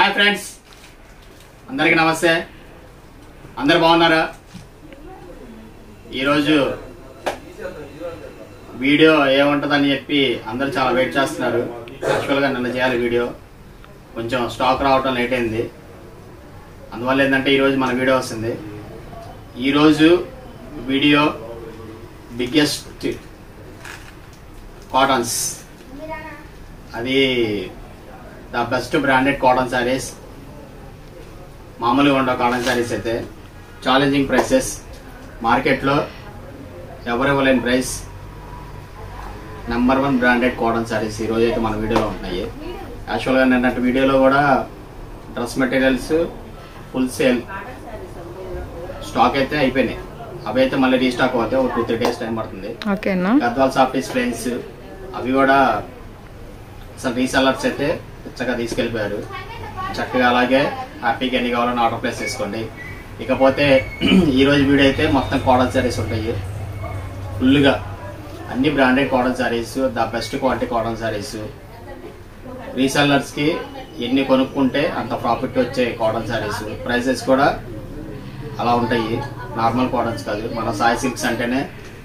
Hi friends అందరికీ నమస్తే అందరు బాగున్నారా ఈరోజు వీడియో ఏముంటుందని చెప్పి అందరు చాలా వెయిట్ చేస్తున్నారు యాక్చువల్గా నిన్న చేయాలి వీడియో కొంచెం స్టాక్ రావటం లేట్ అయింది అందువల్ల ఏంటంటే ఈరోజు మన వీడియో వస్తుంది ఈరోజు వీడియో బిగ్గెస్ట్ కాటన్స్ అది the best branded cotton sarees మామూలుగా ఉండవు కాటన్ శారీస్ అయితే ఛాలెంజింగ్ ప్రైసెస్ మార్కెట్లో ఎవరు ఇవ్వలేని price number one branded cotton sarees ఈరోజు అయితే మన వీడియోలో ఉంటున్నాయి యాక్చువల్గా నిన్నటి వీడియోలో కూడా dress materials full sale stock అయితే అయిపోయినాయి అవి అయితే మళ్ళీ రీస్టాక్ అవుతాయి ఒక టూ త్రీ డేస్ టైం పడుతుంది ఓకేనా గద్వాల్ సాఫ్టీస్ ప్లేన్స్ అవి కూడా అసలు రీసెల్లర్స్ అయితే చక్కగా తీసుకెళ్ళిపోయారు చక్కగా అలాగే హ్యాపీగా ఎన్ని కావాలని ఆర్డర్ ప్లేస్ చేసుకోండి ఇకపోతే ఈ రోజు వీడియో అయితే మొత్తం కాటన్ శారీస్ ఉంటాయి ఫుల్గా అన్ని branded cotton sarees the best quality cotton sarees రీసెల్లర్స్కి ఎన్ని కొనుక్కుంటే అంత ప్రాఫిట్ వచ్చే కాటన్ శారీస్ ప్రైసెస్ కూడా అలా ఉంటాయి నార్మల్ కాటన్స్ కాదు మన సాయి సిల్క్స్ అంటేనే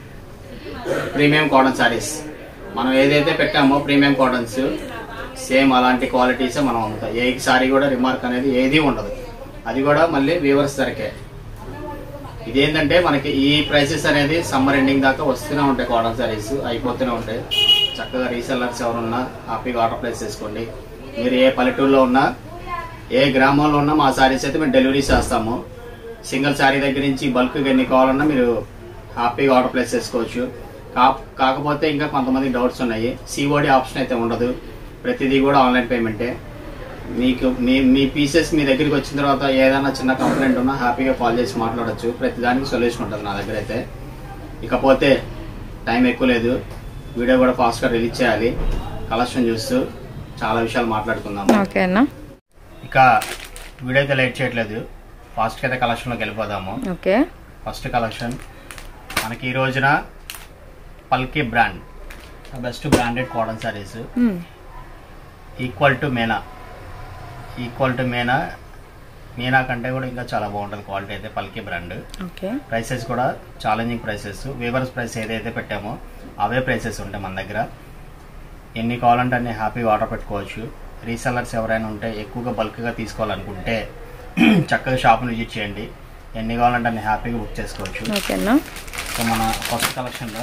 ప్రీమియం కాటన్ శారీస్ మనం ఏదైతే పెట్టామో ప్రీమియం కాటన్స్ సేమ్ అలాంటి క్వాలిటీసే మనం అమ్ముతాం ఏ సారీ కూడా రిమార్క్ అనేది ఏది ఉండదు అది కూడా మళ్ళీ వీవర్స్ ధరకే ఇదేంటంటే మనకి ఈ ప్రైసెస్ అనేది సమ్మర్ ఎండింగ్ దాకా వస్తూనే ఉంటాయి కాటన్ శారీస్ అయిపోతూనే ఉంటాయి చక్కగా రీసెల్లర్స్ ఎవరున్నా హ్యాపీగా ఆర్డర్ ప్లేస్ చేసుకోండి మీరు ఏ పల్లెటూరులో ఉన్నా ఏ గ్రామంలో ఉన్నా మా శారీస్ అయితే మేము డెలివరీ చేస్తాము సింగిల్ శారీ దగ్గర నుంచి బల్క్గా ఎన్ని కావాలన్నా మీరు హ్యాపీగా ఆర్డర్ ప్లేస్ చేసుకోవచ్చు కా- కాకపోతే ఇంకా కొంతమంది డౌట్స్ ఉన్నాయి సిఓడి ఆప్షన్ అయితే ఉండదు ప్రతిదీ కూడా ఆన్లైన్ పేమెంటే మీకు మీ మీ పీసెస్ మీ దగ్గరికి వచ్చిన తర్వాత ఏదైనా చిన్న కంప్లైంట్ ఉన్నా హ్యాపీగా కాల్ చేసి మాట్లాడొచ్చు ప్రతి దానికి సొల్యూషన్ ఉంటుంది నా దగ్గర అయితే ఇకపోతే టైం ఎక్కువ లేదు వీడియో కూడా ఫాస్ట్గా రిలీజ్ చేయాలి కలెక్షన్ చూస్తూ చాలా విషయాలు మాట్లాడుకుందాము ఓకేనా ఇక వీడియో అయితే లేట్ చేయట్లేదు ఫాస్ట్గా అయితే కలెక్షన్లోకి వెళ్ళిపోదాము ఓకే ఫస్ట్ కలెక్షన్ మనకి ఈ రోజున Palki brand best branded cotton sarees hmm. Equal to Meena equal to Meena Meena కంటే కూడా ఇంకా చాలా బాగుంటుంది క్వాలిటీ అయితే పల్కీ బ్రాండ్ ఓకే ప్రైసెస్ కూడా ఛాలెంజింగ్ ప్రైసెస్ వేవర్స్ ప్రైస్ ఏదైతే పెట్టామో అవే ప్రైసెస్ ఉంటాయి మన దగ్గర ఎన్ని కావాలంటే అన్ని హ్యాపీగా ఆర్డర్ పెట్టుకోవచ్చు రీసెల్లర్స్ ఎవరైనా ఉంటే ఎక్కువగా బల్క్గా తీసుకోవాలనుకుంటే చక్కగా షాప్ని విజిట్ చేయండి ఎన్ని కావాలంటే అన్ని హ్యాపీగా బుక్ చేసుకోవచ్చు ఓకేనా సో మన ఫస్ట్ కలెక్షన్లో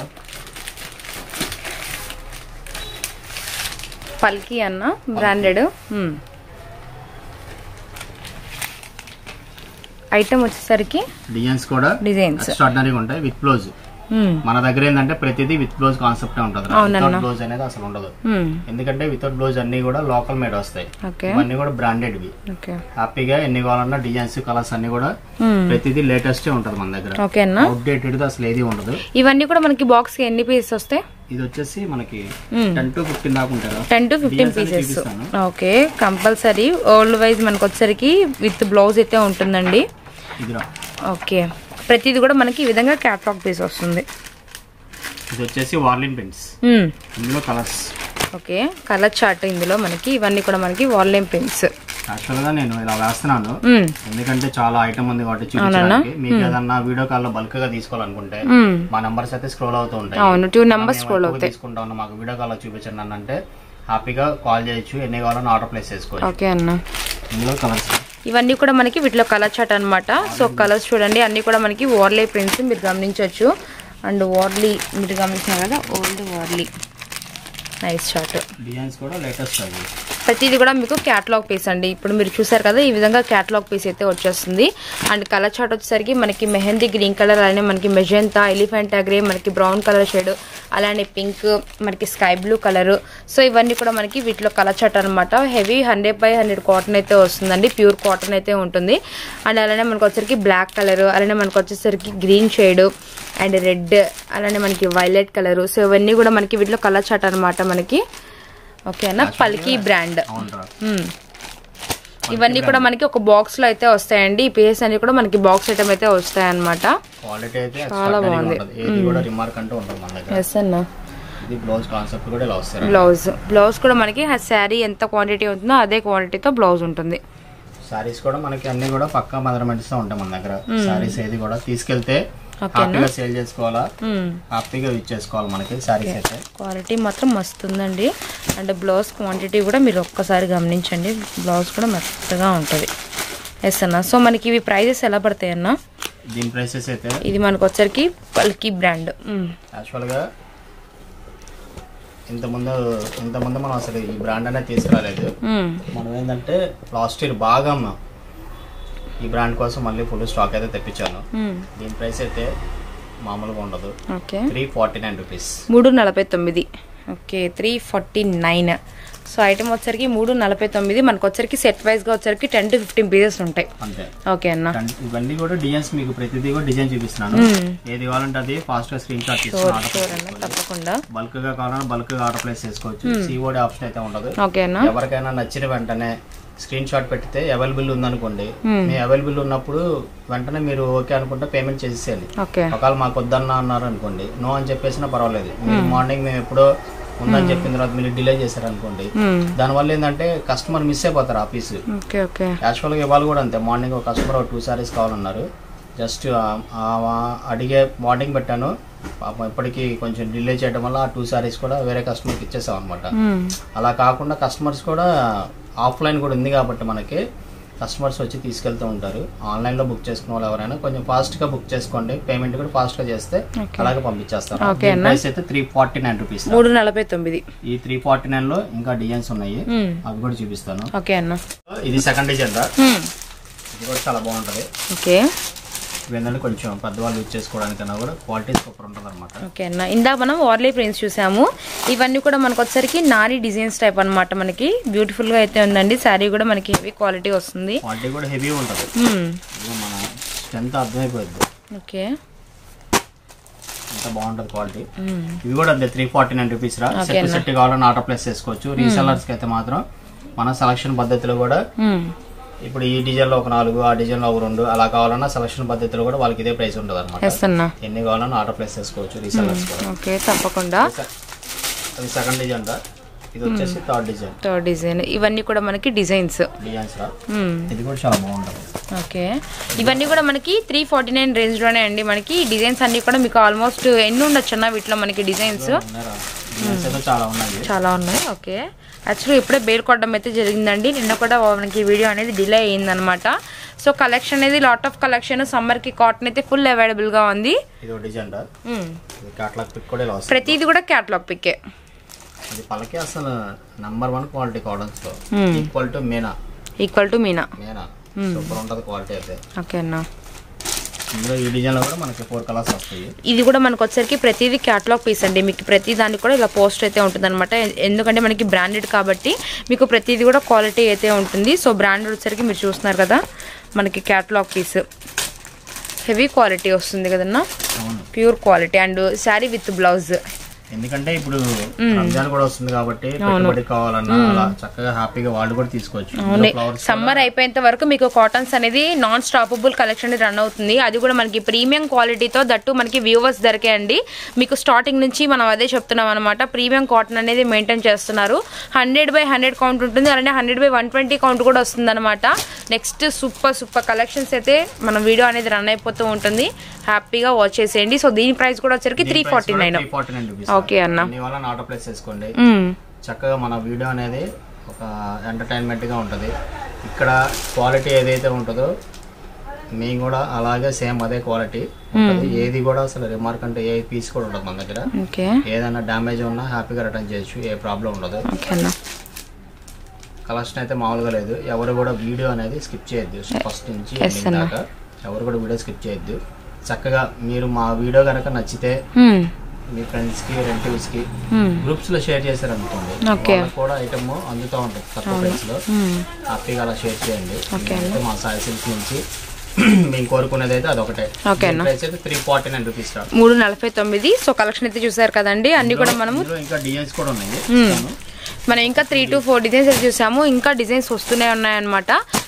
పల్కి అన్న బ్రాండెడ్ ఐటమ్ వచ్చేసరికి డిజైన్స్ కూడా డిజైన్స్ ఎక్స్ట్రాడినరీగా ఉంటాయి విత్ బ్లౌజ్ మన దగ్గర ఏంటంటే ప్రతిదీ విత్ బ్లౌజ్ కాన్సెప్ట్ ఉంటుంది అవునన్నా. వితౌట్ బ్లౌజ్ అనేది అసలు ఉండదు ఎందుకంటే వితౌట్ బ్లౌజ్ అన్ని కూడా లోకల్ మేడ్ వస్తాయి ఓకే ఇవన్నీ కూడా బ్రాండెడ్వి ఓకే హ్యాపీగా ఎన్ని కావాలన్నా డిజైన్స్ కలర్స్ అన్ని కూడా ప్రతిదీ లేటెస్ట్ ఉంటుంది మన దగ్గర ఓకేనా అవుట్డేటెడ్ అసలు ఏది ఉండదు ఇవన్నీ కూడా మనకి బాక్స్ కి ఎన్ని పీసెస్ వస్తాయి ఇది వచ్చేసి మనకి టెన్ టు ఫిఫ్టీన్ దాకా ఉంటారు టెన్ టు ఫిఫ్టీన్ Designs అన్ని పీసెస్ చూపిస్తాను. ఓకే కంపల్సరీ ఓల్డ్ వైజ్ మనకు వచ్చేసరికి విత్ బ్లౌజ్ అయితే ఉంటుందండి ఇది రా. ఓకే ప్రతిది కూడా మనకి ఈ విధంగా క్యాట్లాగ్ పీస్ వస్తుంది ఇది వచ్చేసి వార్లిన్ పెన్స్ మ్మ్. ఇందులో కలర్స్ ఓకే కలర్ చార్ట్ ఇందులో మనకి ఇవన్నీ కూడా మనకి వాల్యూమ్ పెన్స్ యాక్చువల్ గా నేను ఇలా వేస్తున్నాను మ్మ్. ఎందుకంటే చాలా ఐటమ్ ఉంది కాబట్టి చూపించడానికి మీకు ఏదన్నా వీడియో కాల్ లో బల్క్ గా తీసుకోవాలనుకుంటే మ్మ్. మా నంబర్స్ అయితే స్క్రోల్ అవుతూ ఉంటాయి అవును టూ నెంబర్స్ మేము స్క్రోల్ ఎక్కువగా అవుతాయి తీసుకుంటా ఉన్నాం మాకు వీడియో కాల్ లో చూపించండి అని అంటే హ్యాపీగా కాల్ చేయొచ్చు ఎన్ని కావాలని ఆర్డర్ ప్లేస్ చేసుకోవచ్చు ఓకే అన్న ఇందులో కలర్స్ ఇవన్నీ కూడా మనకి వీటిలో కలర్ చాట్ అన్నమాట సో కలర్స్ చూడండి అన్ని కూడా మనకి వార్లీ ప్రింట్స్ మీరు గమనించవచ్చు అండ్ వార్లీ మీరు గమనించారు కదా old Warli nice chart designs కూడా లేటెస్ట్ అవి ప్రతిది కూడా మీకు క్యాటలాగ్ పీస్ అండి ఇప్పుడు మీరు చూసారు కదా ఈ విధంగా క్యాటలాగ్ పీస్ అయితే వచ్చేస్తుంది అండ్ కలర్ చార్ట్ వచ్చేసరికి మనకి మెహందీ గ్రీన్ కలర్ అలానే మనకి మెజెంతా ఎలిఫెంటా గ్రే మనకి బ్రౌన్ కలర్ షేడ్ అలానే పింక్ మనకి స్కై బ్లూ కలర్ సో ఇవన్నీ కూడా మనకి వీటిలో కలర్ చార్ట్ అనమాట heavy hundred by hundred cotton అయితే వస్తుందండి ప్యూర్ కాటన్ అయితే ఉంటుంది అండ్ అలానే మనకు వచ్చేసరికి బ్లాక్ కలర్ అలానే మనకు వచ్చేసరికి గ్రీన్ షేడ్ అండ్ రెడ్ అలానే మనకి వైలెట్ కలర్ సో ఇవన్నీ కూడా మనకి వీటిలో కలర్ చార్ట్ అనమాట మనకి ఓకేనా పల్కి బ్రాండ్ అవునరా మ్మ్. ఇవన్నీ కూడా మనకి ఒక బాక్స్ లో అయితే వస్తాయండి ఈ పీసెస్ అన్ని కూడా మనకి బాక్స్ ఐటమ్ అయితే వస్తాయి అనమాట క్వాలిటీ అయితే చాలా extraordinary గా బాగుంది. ఉంటది ఏది కూడా రిమార్క్ అంటూ ఉంటుంది మన దగ్గర ఎస్ అన్న ఇది బ్లౌజ్ కాన్సెప్ట్ కూడా ఇలా వస్తారు బ్లౌజ్ బ్లౌజ్ కూడా మనకి శారీ ఎంత క్వాంటిటీ ఉంటుందో అదే క్వాంటిటీతో బ్లౌజ్ ఉంటుంది సారీస్ కూడా మనకి అన్ని కూడా పక్కా మెజర్మెంట్స్ తో ఉంటాయి మన దగ్గర సారీస్ ఏది కూడా తీసుకెళ్తే ఓకేనా? హ్యాపీగా సేల్ చేసుకోవాలా మ్మ్. హ్యాపీగా యూజ్ చేసుకోవాలి మనకి సారీస్ అయితే క్వాలిటీ మాత్రం మస్తు ఉందండి అండ్ బ్లౌజ్ క్వాంటిటీ కూడా మీరు ఒక్కసారి గమనించండి బ్లౌజ్ కూడా మెత్తగా ఉంటుంది ఎస్ అన్న సో మనకి ఇవి ప్రైజెస్ ఎలా పడతాయి అన్న దీని ప్రైసెస్ అయితే ఇది మనకు వచ్చరికి పల్కీ బ్రాండ్ యాక్చువల్గా ఇంతకుముందు ఇంతకుముందు మనం అసలు ఈ బ్రాండ్ అనేది తీసుకురాలేదు మనం ఏంటంటే లాస్ట్ ఇయర్ బాగా అమ్మాం ఈ బ్రాండ్ కోసం మళ్ళీ ఫుల్ స్టాక్ అయితే తెప్పించాను దీని ప్రైస్ అయితే మామూలుగా ఉండదు okay three forty nine rupees మూడు నలభై తొమ్మిది okay three forty nine so item వచ్చరికి మూడు నలభై తొమ్మిది మనకు వచ్చరికి సెట్ వైజ్గా వచ్చరికి టెన్ టు ఫిఫ్టీన్ పీసెస్ ఉంటాయి అంతే ఓకే అన్న కన్- ఇవన్నీ కూడా డిజైన్స్ మీకు ప్రతిదీ కూడా డిజైన్ చూపిస్తున్నాను ఏది కావాలంటే అది ఫాస్ట్ గా స్క్రీన్ షాట్ షూర్ తీసుకుని షూర్ అన్న తప్పకుండా బల్క్ గా కావాలన్నా బల్క్ గా ఆర్డర్ ప్లేస్ చేసుకోవచ్చు సిఓడి ఆప్షన్ అయితే ఉండదు ఓకే అన్న ఎవరికైనా నచ్చిన వెంటనే స్క్రీన్ షాట్ పెడితే అవైలబుల్ ఉందనుకోండి మీ అవైలబుల్ ఉన్నప్పుడు వెంటనే మీరు ఓకే అనుకుంటే పేమెంట్ చేసేయాలి ఓకే ఒకవేళ మాకు వద్దన్న అన్నారు అనుకోండి నో అని చెప్పేసినా పర్వాలేదు మీరు మార్నింగ్ మేము ఎప్పుడో ఉందని చెప్పిన తర్వాత మీరు డిలే చేశారు అనుకోండి దానివల్ల ఏంటంటే కస్టమర్ మిస్ అయిపోతారు ఆఫీస్ ఓకే ఓకే యాక్చువల్గా ఇవాళ కూడా అంతే మార్నింగ్ ఒక కస్టమర్ ఒక టూ సారీస్ కావాలన్నారు జస్ట్ అడిగే మార్నింగ్ పెట్టాను పాపం ఇప్పటికి కొంచెం డిలే చేయడం వల్ల ఆ టూ సారీస్ కూడా వేరే కస్టమర్కి ఇచ్చేసాం అనమాట అలా కాకుండా కస్టమర్స్ కూడా ఆఫ్లైన్ కూడా ఉంది కాబట్టి మనకి కస్టమర్స్ వచ్చి తీసుకెళ్తూ ఉంటారు ఆన్లైన్లో బుక్ చేసుకున్న వాళ్ళు ఎవరైనా కొంచెం ఫాస్ట్గా బుక్ చేసుకోండి పేమెంట్ కూడా ఫాస్ట్గా చేస్తే అలాగే పంపించేస్తాం Okay అన్న. ప్రైస్ అయితే త్రీ ఫార్టీ నైన్ రూపీస్ మూడు నలభై తొమ్మిది ఈ త్రీ ఫార్టీ నైన్లో ఇంకా డిజైన్స్ ఉన్నాయి మ్మ్. అవి కూడా చూపిస్తాను ఓకే అన్న ఇది సెకండ్ డిజైన్ రా మ్మ్. ఇది కూడా చాలా బాగుంటది ఓకే ఇవి ఏంటంటే కొంచెం పెద్దవాళ్ళు యూజ్ చేసుకోవడానికన్నా కూడా క్వాలిటీ సూపర్ ఉంటుంది అనమాట ఓకే అన్న ఇందాక మనం వార్లీ ప్రింట్స్ చూసాము ఇవన్నీ కూడా మనకు వచ్చరికి నారీ డిజైన్స్ టైప్ అన్నమాట మనకి బ్యూటిఫుల్ గా అయితే ఉందండి శారీ కూడా మనకి హెవీ క్వాలిటీ వస్తుంది క్వాలిటీ కూడా హెవీ ఉంటుంది మ్మ్. ఇదిగో మన స్ట్రెంత్ అర్థమైపోయింది ఓకే ఎంత బాగుంటుంది క్వాలిటీ మ్మ్. ఇవి కూడా అంతే త్రీ ఫార్టీ నైన్ రూపీస్ రా Okay సెట్ అన్న. సెట్ కావాలని ఆర్డర్ ప్లేస్ చేసుకోవచ్చు రీసెల్లర్స్ కి అయితే మాత్రం మన సెలక్షన్ పద్ధతిలో కూడా మ్మ్. ఇప్పుడు ఈ డిజైన్ లో ఒక నాలుగు ఆ డిజైన్ లో ఒక రెండు అలా కావాలన్నా సెలక్షన్ పద్ధతిలో కూడా వాళ్ళకి ఇదే ప్రైస్ ఉంటుంది అనమాట ఎస్ అన్న ఎన్ని కావాలన్నా ఆర్డర్ ప్లేస్ చేసుకోవచ్చు రీసెల్లర్స్ కూడా ఓకే తప్పకుండా అది సెకండ్ డిజైన్ రా ఇది వచ్చేసి థర్డ్ డిజైన్ థర్డ్ డిజైన్ ఇవన్నీ కూడా మనకి డిజైన్స్ డిజైన్స్ రా మ్మ్. ఇది కూడా చాలా బాగుంటుంది ఓకే ఇవన్నీ కూడా మనకి త్రీ ఫార్టీ నైన్ రేంజ్లోనే అండి మనకి డిజైన్స్ అన్నీ కూడా మీకు ఆల్మోస్ట్ ఎన్ని ఉండొచ్చు అన్న వీటిలో మనకి డిజైన్స్ ఉన్నారా డిజైన్స్ అయితే చాలా ఉన్నాయి చాలా ఉన్నాయి ఓకే యాక్చువల్లీ ఇప్పుడే బేల్ కొట్టడం అయితే జరిగిందండి నిన్న కూడా మనకి వీడియో అనేది డిలే అయ్యిందనమాట సో కలెక్షన్ అనేది లాట్ ఆఫ్ కలెక్షన్ సమ్మర్కి కాటన్ అయితే ఫుల్ అవైలబుల్గా ఉంది ఇది ఒక డిజైన్ రా మ్మ్. ఇది క్యాట్లాగ్ పిక్ కూడా ఇలా వస్తుంది ప్రతిది కూడా క్యాటలాగ్ పిక్కే ఇది పలకే అసలు నంబర్ వన్ క్వాలిటీ కాటన్స్ లో Hmm. ఈక్వల్ టు మీనా ఈక్వల్ టు మీనా మీనా సూపర్ ఉంటది క్వాలిటీ అయితే ఓకే అన్న ఇందులో ఈ డిజైన్ లో కూడా మనకి ఫోర్ కలర్స్ వస్తాయి ఇది కూడా మనకు వచ్చరికి ప్రతిదీ క్యాటలాగ్ పీస్ అండి మీకు ప్రతి దానికి కూడా ఇలా పోస్ట్ అయితే ఉంటుంది అనమాట ఎందుకంటే మనకి బ్రాండెడ్ కాబట్టి మీకు ప్రతిదీ కూడా క్వాలిటీ అయితే ఉంటుంది సో బ్రాండెడ్ వచ్చరికి మీరు చూస్తున్నారు కదా మనకి క్యాటలాగ్ పీస్ హెవీ క్వాలిటీ వస్తుంది కదన్నా అవును pure quality and sari with blouse ఎందుకంటే ఇప్పుడు రంజాన్ కూడా వస్తుంది కాబట్టి పెట్టుబడి కావాలన్నా అలా చక్కగా హ్యాపీగా వాళ్ళు కూడా తీసుకోవచ్చు ఇందులో ఫ్లవర్స్ సమ్మర్ అయిపోయేంత వరకు మీకు కాటన్స్ అనేది నాన్ స్టాపబుల్ కలెక్షన్ రన్ అవుతుంది అది కూడా మనకి ప్రీమియం క్వాలిటీతో దట్టు మనకి వ్యూవర్స్ దొరికే అండి మీకు స్టార్టింగ్ నుంచి మనం అదే చెప్తున్నాం అనమాట ప్రీమియం కాటన్ అనేది మెయింటైన్ చేస్తున్నారు హండ్రెడ్ బై హండ్రెడ్ కౌంట్ ఉంటుంది అలానే hundred by one twenty count కూడా వస్తుంది అనమాట నెక్స్ట్ సూపర్ సూపర్ కలెక్షన్స్ అయితే మన వీడియో అనేది రన్ అయిపోతూ ఉంటుంది హ్యాపీగా వాచ్ చేసేయండి సో దీని ప్రైస్ కూడా వచ్చరికి three forty nine three forty nine rupees okay అన్న మీ వల్ల ఆర్డర్ ప్లేస్ చేసుకోండి చక్కగా మన వీడియో అనేది ఒక ఎంటర్టైన్మెంట్గా ఉంటుంది ఇక్కడ క్వాలిటీ ఏదైతే ఉంటుందో మేము కూడా అలాగే సేమ్ అదే క్వాలిటీ ఉంటుంది ఏది కూడా అసలు రిమార్క్ అంటే ఏ పీస్ కూడా ఉండదు మన దగ్గర ఓకే ఏదైనా డ్యామేజ్ ఉన్నా హ్యాపీగా రిటర్న్ చేయొచ్చు ఏ ప్రాబ్లం ఉండదు ఓకే అన్న కలెక్షన్ అయితే మామూలుగా లేదు ఎవరు కూడా వీడియో అనేది స్కిప్ చేయొద్దు ఫస్ట్ నుంచి Yes, ending అన్న. దాకా ఎవరు కూడా వీడియో స్కిప్ చేయొద్దు చక్కగా మీరు మా వీడియో కనుక నచ్చితే మ్మ్. మీ ఫ్రెండ్స్ కి రిలేటివ్స్ కి మ్మ్. గ్రూప్స్ లో షేర్ చేశారు అనుకోండి Okay. వాళ్ళకి కూడా ఐటమ్ అందుతూ ఉంటుంది తక్కువ ప్రైస్ లో మ్మ్. హ్యాపీగా అలా షేర్ చేయండి Okay ఇదైతే మా సాయి సిల్క్ నుంచి మేము కోరుకునేది అయితే అదొకటే Okay అన్న. ప్రైస్ అయితే త్రీ ఫార్టీ నైన్ రూపీస్ మూడు నలభై తొమ్మిది సో కలెక్షన్ అయితే చూసారు కదండి అన్ని కూడా మనము ఇందులో ఇంకా డిజైన్స్ కూడా ఉన్నాయి మనం ఇంకా త్రీ టు ఫోర్ డిజైన్స్ అయితే చూసాము ఇంకా డిజైన్స్ వస్తూనే ఉన్నాయన్నమాట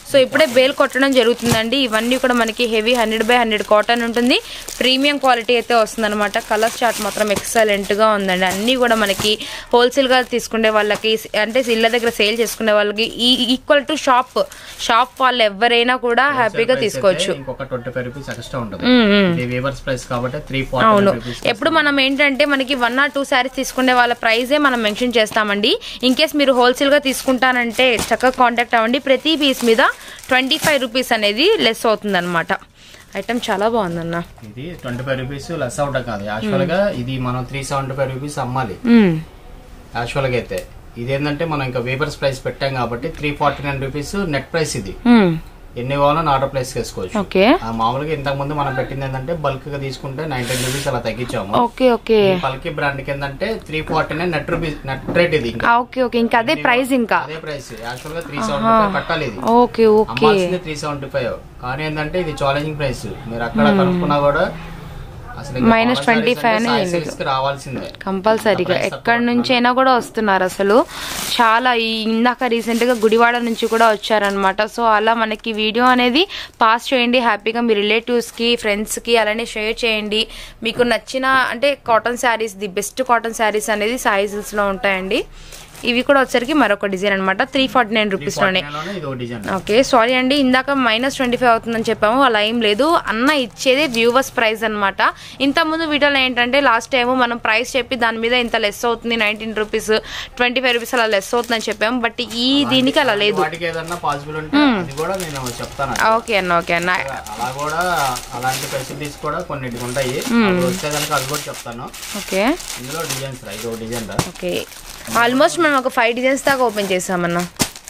సో ఇప్పుడే బేల్ కొట్టడం జరుగుతుందండి ఇవన్నీ కూడా మనకి heavy hundred by hundred cotton ఉంటుంది ప్రీమియం క్వాలిటీ అయితే వస్తుందన్నమాట కలర్ చార్ట్ మాత్రం ఎక్సలెంట్గా ఉందండి అన్నీ కూడా మనకి హోల్సేల్గా తీసుకునే వాళ్ళకి అంటే ఇళ్ళ దగ్గర సేల్ చేసుకునే వాళ్ళకి ఈ ఈక్వల్ టు షాప్ షాప్ వాళ్ళు ఎవరైనా కూడా హ్యాపీగా Price తీసుకోవచ్చు అయితే ఇంకొక ట్వంటీ ఫైవ్ రూపీస్ ఎక్స్ట్రా ఉంటుంది మ్మ్, మ్మ్. ఇది వీవర్స్ ప్రైస్ కాబట్టి త్రీ అవును ఫార్టీ రూపీస్ ఎప్పుడు మనం ఏంటంటే మనకి వన్ ఆర్ టూ శారీస్ తీసుకునే వాళ్ళ ప్రైజే మనం మెన్షన్ చేస్తామండి ఇన్ కేస్ మీరు హోల్సేల్గా తీసుకుంటానంటే చక్కగా కాంటాక్ట్ అవ్వండి ప్రతి పీస్ మీద ట్వంటీ ఫైవ్ రూపీస్ అనేది లెస్ అవుతుంది అనమాట ఐటమ్ చాలా బాగుందన్న ఇది ట్వంటీ ఫైవ్ రూపీస్ లెస్ అవడం కాదు యాక్చువల్ గా ఇది మనం త్రీ సెవెంటీ ఫైవ్ రూపీస్ అమ్మాలి మ్మ్. యాక్చువల్ గా అయితే ఇదేంటంటే మనం ఇంకా వీవర్స్ ప్రైస్ పెట్టాం కాబట్టి three forty nine rupees net price ఇది మ్మ్. ఎన్ని కావాలో ఆర్డర్ ప్రైస్ వేసుకోవచ్చు ఓకే ఆ మామూలుగా ఇంతకు ముందు మనం పెట్టింది ఏంటంటే బల్క్ గా తీసుకుంటే నైన్టీన్ రూపీస్ అలా తగ్గించాము ఓకే ఓకే ఈ పల్కి బ్రాండ్ కి ఏంటంటే three forty nine net rupees net rate ఇది ఇంకా ఆ, ఓకే ఓకే ఇంకా అదే ప్రైస్ ఇంకా అదే ప్రైస్ యాక్చువల్ గా త్రీ సెవెంటీ ఫైవ్ కట్టాలి ఇది ఓకే ఓకే అమ్మాల్సింది త్రీ సెవెంటీ ఫైవ్ కానీ ఏంటంటే ఇది ఛాలెంజింగ్ ప్రైస్ మీరు అక్కడ కనుక్కున్నా కూడా అసలు ఇంకా Minus foreign 25 sarees అనేది అంటే ఏం size six కి రావాల్సిందే కంపల్సరీగా Price ఎక్కడి తక్కువ నుంచి అయినా కూడా వస్తున్నారు అసలు చాలా ఈ ఇందాక రీసెంట్ గా గుడివాడ నుంచి కూడా వచ్చారనమాట సో అలా మనకి వీడియో అనేది పాస్ చేయండి హ్యాపీగా మీ రిలేటివ్స్ కి ఫ్రెండ్స్ కి అలానే షేర్ చేయండి మీకు నచ్చిన అంటే cotton saris the best cotton saris అనేది సైజెస్ లో ఉంటాయండి ఇవి కూడా వచ్చరికి మరొక డిజైన్ అనమాట త్రీ ఫార్టీ నైన్ రూపీస్ లోనే లోనే ఇది ఒక డిజైన్ ఓకే సారీ అండి ఇందాక మైనస్ ట్వంటీ ఫైవ్ అవుతుందని చెప్పాము అలా ఏం లేదు అన్న ఇచ్చేదే వ్యూవర్స్ ప్రైస్ అనమాట ఇంత ముందు వీడియోలో ఏంటంటే లాస్ట్ టైం మనం ప్రైస్ చెప్పి దాని మీద ఇంత లెస్ అవుతుంది nineteen rupees twenty five rupees అలా లెస్ అవుతుందని చెప్పాము బట్ ఈ దీనికి అలా లేదు వాటికి ఏదన్నా పాసిబుల్ ఉంటే అది కూడా నేను చెప్తాను ఓకే అన్న ఓకే అన్న అలా కూడా అలాంటి ఫెసిలిటీస్ కూడా కొన్నిటికి ఉంటాయి అవి వస్తే కనుక అది కూడా చెప్తాను ఓకే ఇందులో డిజైన్స్ రా ఇది ఒక డిజైన్ రా ఓకే ఆల్మోస్ట్ మనం ఒక ఫైవ్ డిజైన్స్ దాకా ఓపెన్ చేసామన్న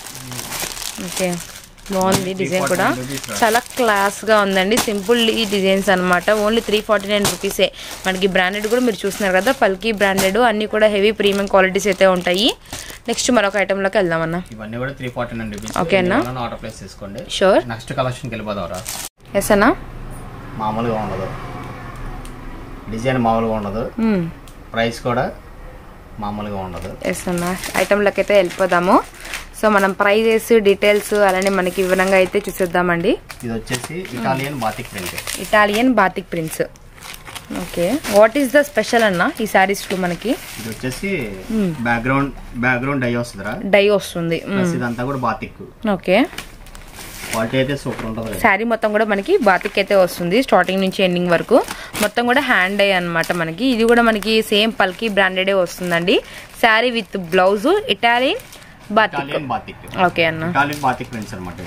ఓకే బాగుంది డిజైన్ కూడా చాలా క్లాస్ గా ఉందండి సింపుల్ ఈ డిజైన్స్ అన్నమాట ఓన్లీ త్రీ ఫార్టీ నైన్ రూపీసే మనకి బ్రాండెడ్ కూడా మీరు చూస్తున్నారు కదా పల్కీ బ్రాండెడ్ అన్ని కూడా హెవీ ప్రీమియం క్వాలిటీస్ అయితే ఉంటాయి నెక్స్ట్ మరొక ఐటెంలోకి వెళ్దామన్న ఇవన్నీ కూడా three forty nine rupees Okay అన్న. ఆర్డర్ ప్లేస్ చేసుకోండి షూర్ నెక్స్ట్ కలెక్షన్కి వెళ్ళిపోదాం రా ఎస్ అన్నా మామూలుగా ఉండదు డిజైన్ మామూలుగా ఉండదు ప్రైస్ కూడా మామూలుగా ఉండదు ఎస్ అన్న ఐటెంలోకి అయితే వెళ్ళిపోదాము సో మనం ప్రైజెస్ డీటెయిల్స్ అలానే మనకి వివరంగా అయితే చూసేద్దామండి ఇది వచ్చేసి Italian batik print Italian batik prints okay what is the special అన్న ఈ శారీస్లో మనకి ఇది వచ్చేసి బ్యాక్గ్రౌండ్ బ్యాక్గ్రౌండ్ డై వస్తుందిరా డై వస్తుంది ప్లస్ ఇదంతా కూడా బాతిక్ ఓకే క్వాలిటీ అయితే సూపర్ ఉంటుంది శారీ మొత్తం కూడా మనకి బాతిక్ అయితే వస్తుంది స్టార్టింగ్ నుంచి ఎండింగ్ వరకు మొత్తం కూడా హ్యాండ్ డై అన్నమాట మనకి ఇది కూడా మనకి సేమ్ పల్కీ బ్రాండెడే వస్తుందండి sari with blouse Italian batik Italian batik okay అన్న ఇటాలియన్ బాతిక్ ప్రింట్స్ అనమాట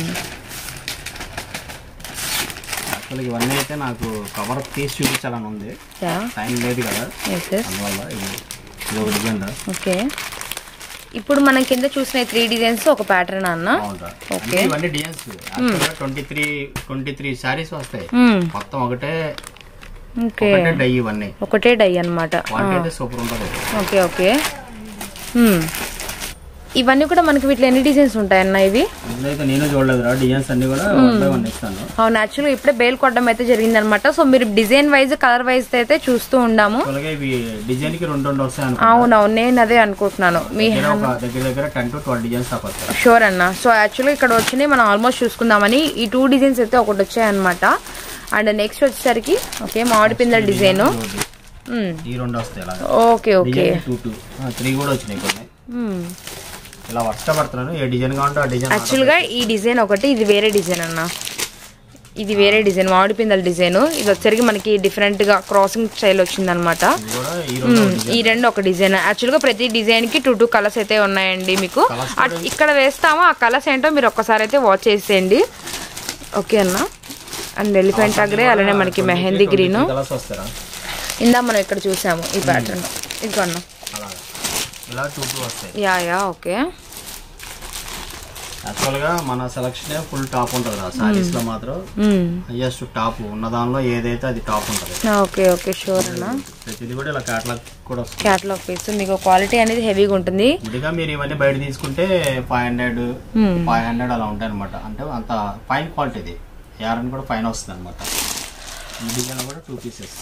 యాక్చువల్గా ఇవన్నీ అయితే నాకు కవర్ తీసి చూపించాలని ఉంది యా టైం లేదు కదా ఎస్ ఎస్ అందువల్ల ఇది ఇది ఒక డిజైన్ రా ఓకే ఇప్పుడు మనం కింద చూసిన త్రీ డిజైన్స్ ఒక ప్యాటర్న్ అన్న అవునరా ఓకే. అంటే ఇవన్నీ డిజైన్స్ యాక్చువల్గా twenty three twenty three saris వస్తాయి మ్మ్. మొత్తం ఒకటే ఓకే ఒకటే డై ఇవన్నీ ఒకటే డై అన్నమాట క్వాలిటీ అయితే సూపర్ ఉంటుంది ఓకే ఓకే మ్మ్. ఇవన్నీ కూడా మనకి వీటిలో ఎన్ని డిజైన్స్ ఉంటాయన్న ఇవి ఇందులో అయితే నేను చూడలేదురా డిజైన్స్ అన్ని కూడా వన్ బై వన్ ఇస్తాను అవును యాక్చువల్గా ఇప్పుడే బేల్ కొట్టడం అయితే జరిగిందనమాట సో మీరు డిజైన్ వైజ్ కలర్ వైజ్ అయితే చూస్తూ ఉండాము యాక్చువల్గా ఇవి డిజైన్ కి రెండు రెండు వస్తాయి అనుకో అవునవును నేను అదే అనుకుంటున్నాను మీ దగ్గర ఒక దగ్గర దగ్గర టెన్ టు ట్వెల్వ్ డిజైన్స్ దాకా వస్తాయి షూర్ అన్న సో యాక్చువల్గా ఇక్కడ వచ్చినాయి మనం ఆల్మోస్ట్ చూసుకుందామని ఈ టూ డిజైన్స్ అయితే ఒకటి వచ్చాయన్నమాట అండ్ నెక్స్ట్ వచ్చేసరికి ఓకే మామిడి పిందల డిజైన్ ఈ రెండు వస్తాయి ఇలా okay okay design two two three కూడా వచ్చినాయి కొన్ని ఇలా వరుసగా పడుతున్నాను ఏ డిజైన్ కావాలంటే ఆ డిజైన్ యాక్చువల్గా ఈ డిజైన్ ఒకటి ఇది వేరే డిజైన్ అన్న ఇది వేరే డిజైన్ మామిడి పిందల డిజైన్ ఇది వచ్చరికి మనకి డిఫరెంట్ గా క్రాసింగ్ స్టైల్ వచ్చిందనమాట ఇది కూడా ఈ రెండు ఈ రెండు ఒక డిజైన్ యాక్చువల్గా ప్రతి డిజైన్ కి టూ టూ కలర్స్ అయితే ఉన్నాయండి మీకు Colours అట్- ఇక్కడ వేస్తాము ఆ కలర్స్ ఏంటో మీరు ఒక్కసారి అయితే వాచ్ చేసేయండి ఓకే అన్న అండ్ ఎలిఫెంట్ గ్రే అలానే మనకి మెహందీ గ్రీన్ కలర్స్ వస్తారా ఇందా మనం ఇక్కడ చూసాము ఈ ప్యాటర్న్ ఇదిగో అన్న అలాగా ఇలా టూ టూ వస్తాయి యా యా ఓకే యాక్చువల్ గా మన సెలక్షన్ ఫుల్ టాప్ ఉంటుంది ఆ సారీస్ లో మాత్రం హైయెస్ట్ టాప్ ఉన్న దానిలో ఏదైతే అది టాప్ ఉంటుంది ఓకే ఓకే షూర్ అన్న ప్రతిది కూడా ఇలా క్యాటలాగ్ కూడా వస్తుంది క్యాటలాగ్ పీస్ మీకు క్వాలిటీ అనేది హెవీగా ఉంటుంది విడిగా మీరు ఇవన్నీ బయట తీసుకుంటే ఫైవ్ హండ్రెడ్ ఫైవ్ హండ్రెడ్ అలా ఉంటాయి అనమాట అంటే అంత ఫైన్ క్వాలిటీ ఇది యారన్ కూడా ఫైన్ వస్తుంది అనమాట ఈ డిజైన్ కూడా టూ పీసెస్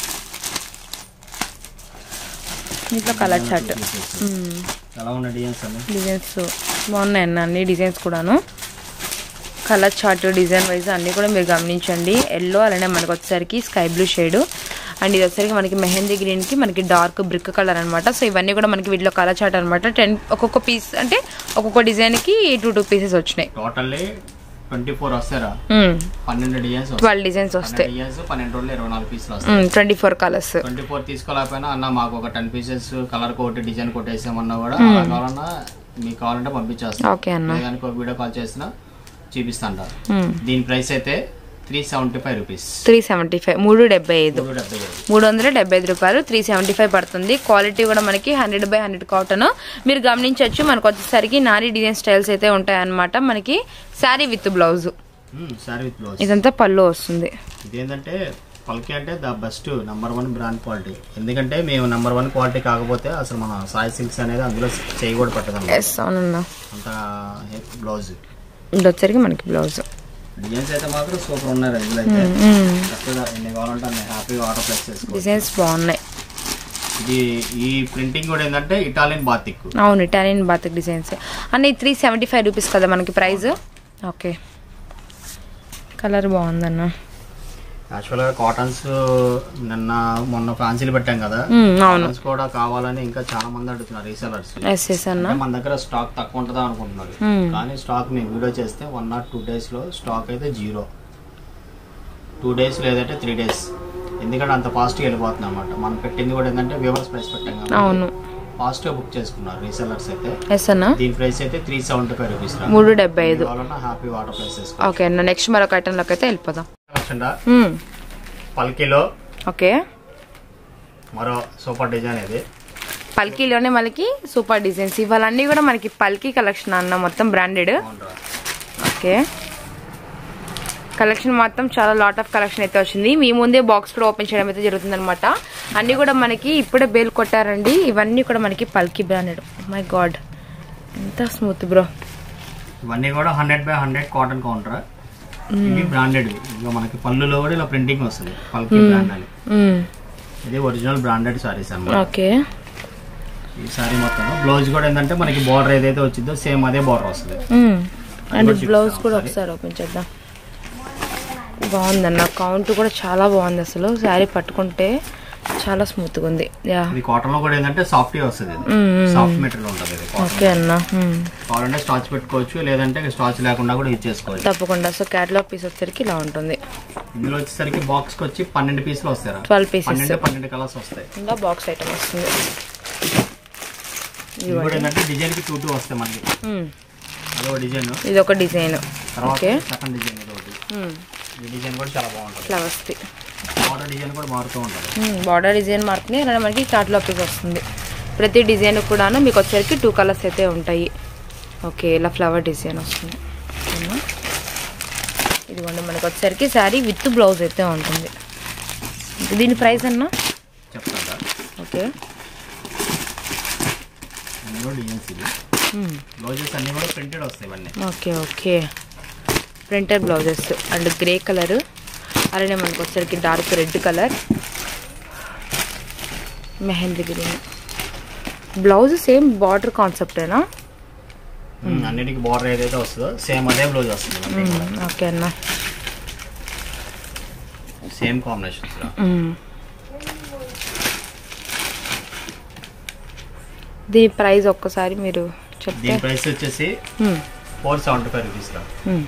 దీంట్లో కలర్ చార్ట్ ఎలా ఉన్న డిజైన్స్ అన్ని డిజైన్స్ బాగున్నాయి అన్న అన్ని డిజైన్స్ కూడాను కలర్ చార్ట్ డిజైన్ వైజ్ అన్నీ కూడా మీరు గమనించండి ఎల్లో అలానే మనకి వచ్చేసరికి స్కై బ్లూ షేడ్ అండ్ ఇది వచ్చేసరికి మనకి మెహందీ గ్రీన్కి మనకి డార్క్ బ్రిక్ కలర్ అనమాట సో ఇవన్నీ కూడా మనకి వీటిలో కలర్ చార్ట్ అనమాట టెన్ ఒక్కొక్క పీస్ అంటే ఒక్కొక్క డిజైన్కి టూ టూ పీసెస్ వచ్చినాయి టోటల్లీ ట్వంటీ ఫోర్ వస్తారా పన్నెండు డిజైన్స్ వస్తాయి ట్వెల్వ్ డిజైన్స్ వస్తాయి పన్నెండు డిజైన్స్ పన్నెండు రోజులు ఇరవై నాలుగు పీసులు వస్తాయి twenty four colours twenty four తీసుకోలేకపోయినా అన్న మాకు ఒక టెన్ పీసెస్ కలర్ కోటి డిజైన్ కోట్ వేసామన్నా కూడా అలా కావాలన్నా మీకు కావాలంటే పంపించేస్తాం ఓకే అన్న లేదానికి ఒక వీడియో కాల్ చేసినా చూపిస్తాంట దీని ప్రైస్ అయితే three seventy five rupees three seventy five మూడు డెబ్బై ఐదు మూడు డెబ్బై ఐదు మూడు వందల డెబ్బై ఐదు రూపాయలు త్రీ సెవెంటీ ఫైవ్ పడుతుంది క్వాలిటీ కూడా మనకి హండ్రెడ్ బై హండ్రెడ్ కాటన్ మీరు గమనించవచ్చు మనకు వచ్చేసరికి నారీ డిజైన్ స్టైల్స్ అయితే ఉంటాయన్నమాట మనకి sari with blouse sari with blouse ఇదంతా పళ్ళు వస్తుంది ఇదేంటంటే పల్కి అంటే the best number one brand quality ఎందుకంటే మేము నెంబర్ వన్ క్వాలిటీ కాకపోతే అసలు మన సాయి సిల్క్స్ అనేది అందులో చేయి కూడా పట్టదు ఎస్ అవునన్నా అంత బ్లౌజ్ ఇది వచ్చరికి మనకి బ్లౌజ్ డిజైన్స్ అయితే మాత్రం సూపర్ ఉన్నాయి రైతులు అయితే చక్కగా ఎన్ని కావాలంటే అన్ని హ్యాపీగా ఆర్డర్ ప్లేస్ చేసుకోవచ్చు డిజైన్స్ బాగున్నాయి ఇది ఈ ప్రింటింగ్ కూడా ఏంటంటే ఇటాలియన్ బాతిక్ అవును ఇటాలియన్ బాతిక్ డిజైన్స్ అన్ని త్రీ సెవెంటీ ఫైవ్ రూపీస్ కదా మనకి ప్రైస్ ఓకే కలర్ బాగుందన్న యాక్చువల్గా కాటన్స్ నిన్న మొన్న ఫ్యాన్సీలు పెట్టాం కదా మ్మ్, అవును కాటన్స్ కూడా కావాలని ఇంకా చాలా మంది అడుగుతున్నారు రీసెలర్స్ ఎస్ ఎస్ అన్న మన దగ్గర స్టాక్ తక్కువ ఉంటుందా అనుకుంటున్నారు మ్మ్. కానీ స్టాక్ మేము వీడియో చేస్తే వన్ నాట్ టూ డేస్ లో స్టాక్ అయితే జీరో టూ డేస్ లేదంటే త్రీ డేస్ ఎందుకంటే అంత ఫాస్ట్ గా వెళ్ళిపోతుంది అనమాట మనం పెట్టింది కూడా ఏంటంటే వ్యూవర్స్ ప్రైస్ పెట్టాం అవును ఫాస్ట్ గా బుక్ చేసుకున్నారు రీసెలర్స్ అయితే ఎస్ అన్న దీని ప్రైస్ అయితే త్రీ సెవెంటీ ఫైవ్ రూపీస్ మూడు డెబ్బై ఐదు కావాలన్నా హ్యాపీ వాటర్ ప్రైస్ చేసుకో ఓకే అన్న నెక్స్ట్ మరొక ఐటెంలోకి అయితే వెళ్ళిపోదాం కాకుండా మ్మ్. పల్కీలో ఓకే మరో సూపర్ డిజైన్ ఇది పల్కీలోనే మనకి సూపర్ డిజైన్స్ ఇవాళన్నీ కూడా మనకి పల్కీ కలెక్షన్ అన్న మొత్తం బ్రాండెడ్ బాగుంటుందా? ఓకే కలెక్షన్ మొత్తం చాలా లాట్ ఆఫ్ కలెక్షన్ అయితే వచ్చింది మీ ముందే బాక్స్ కూడా ఓపెన్ చేయడం అయితే జరుగుతుంది అనమాట అన్ని కూడా మనకి ఇప్పుడే బేల్ కొట్టారండి ఇవన్నీ కూడా మనకి పల్కీ బ్రాండెడ్ మై గాడ్ ఎంత స్మూత్ బ్రో ఇవన్నీ కూడా hundred by hundred cotton counter ఇవి బ్రాండెడ్ ఇక మనకి పళ్ళులో కూడా ఇలా ప్రింటింగ్ వస్తుంది పల్కి బ్రాండ్ అని ఇది ఒరిజినల్ బ్రాండెడ్ సారీస్ అన్నమాట ఓకే ఈ సారీ మొత్తం బ్లౌజ్ కూడా ఏంటంటే మనకి బార్డర్ ఏదైతే వచ్చిందో సేమ్ అదే బార్డర్ వస్తుంది అండ్ కూడా బ్లౌజ్ చూపిస్తాం కూడా ఒకసారి. ఒకసారి ఓపెన్ చేద్దాం బాగుందన్న కౌంట్ కూడా చాలా బాగుంది అసలు శారీ పట్టుకుంటే చాలా స్మూత్ గా ఉంది యా ఇది కాటన్ లో కూడా ఏంటంటే సాఫ్ట్ వస్తుంది ఇది సాఫ్ట్ మెటీరియల్ ఉంటుంది ఇది కాటన్ ఓకే అన్న మ్మ్. కావాలంటే స్టాచ్ పెట్టుకోవచ్చు లేదంటే స్టాచ్ లేకుండా కూడా యూజ్ చేసుకోవచ్చు తప్పకుండా సో క్యాటలాగ్ పీస్ వచ్చేసరికి ఇలా ఉంటుంది ఇందులో వచ్చేసరికి బాక్స్ కి వచ్చి పన్నెండు పీసులు వస్తాయి ట్వెల్వ్ పీసెస్ పన్నెండు పన్నెండు కలర్స్ వస్తాయి ఇంకా బాక్స్ ఐటమ్ వస్తుంది ఇది కూడా ఏంటంటే డిజైన్ కి టూ టూ వస్తాయి మనకి మ్మ్. అదో డిజైన్ ఇది ఒక డిజైన్ తర్వాత ఓకే సెకండ్ డిజైన్ ఇది ఒకటి ఈ డిజైన్ కూడా చాలా బాగుంటుంది ఫ్లవర్స్ ది బార్డర్ డిజైన్ కూడా మారుతూ ఉంటుంది బార్డర్ డిజైన్ మారుతుంది అలానే మనకి క్యాటలాగ్ పీస్ వస్తుంది ప్రతి డిజైన్ కూడాను మీకు వచ్చేసరికి టూ కలర్స్ అయితే ఉంటాయి ఓకే ఇలా ఫ్లవర్ డిజైన్ వస్తుంది ఓకేనా ఇదిగోండి మనకి వచ్చేసరికి శారీ విత్ బ్లౌజ్ అయితే ఉంటుంది దీని ప్రైస్ అన్నా చెప్తాను ఓకే ఇందులో డిజైన్స్ ఇది మ్మ్. బ్లౌజెస్ అన్ని కూడా ప్రింటెడ్ వస్తాయి ఇవన్నీ okay okay printed blouses and grey colour అలానే మనకు వచ్చేసరికి dark red colour mehndi green blouse same border కాన్సెప్టేనా అన్నిటికి బార్డర్ ఏదైతే వస్తుందో సేమ్ అదే బ్లౌజ్ వస్తుంది ఇవన్నీ కూడా. ఓకే అన్న సేమ్ కాంబినేషన్స్ మ్మ్. దీని ప్రైస్ ఒక్కసారి మీరు చెప్తే దీని ప్రైస్ వచ్చేసి మ్మ్. ఫోర్ సెవెంటీ ఫైవ్ రూపీస్ మ్మ్.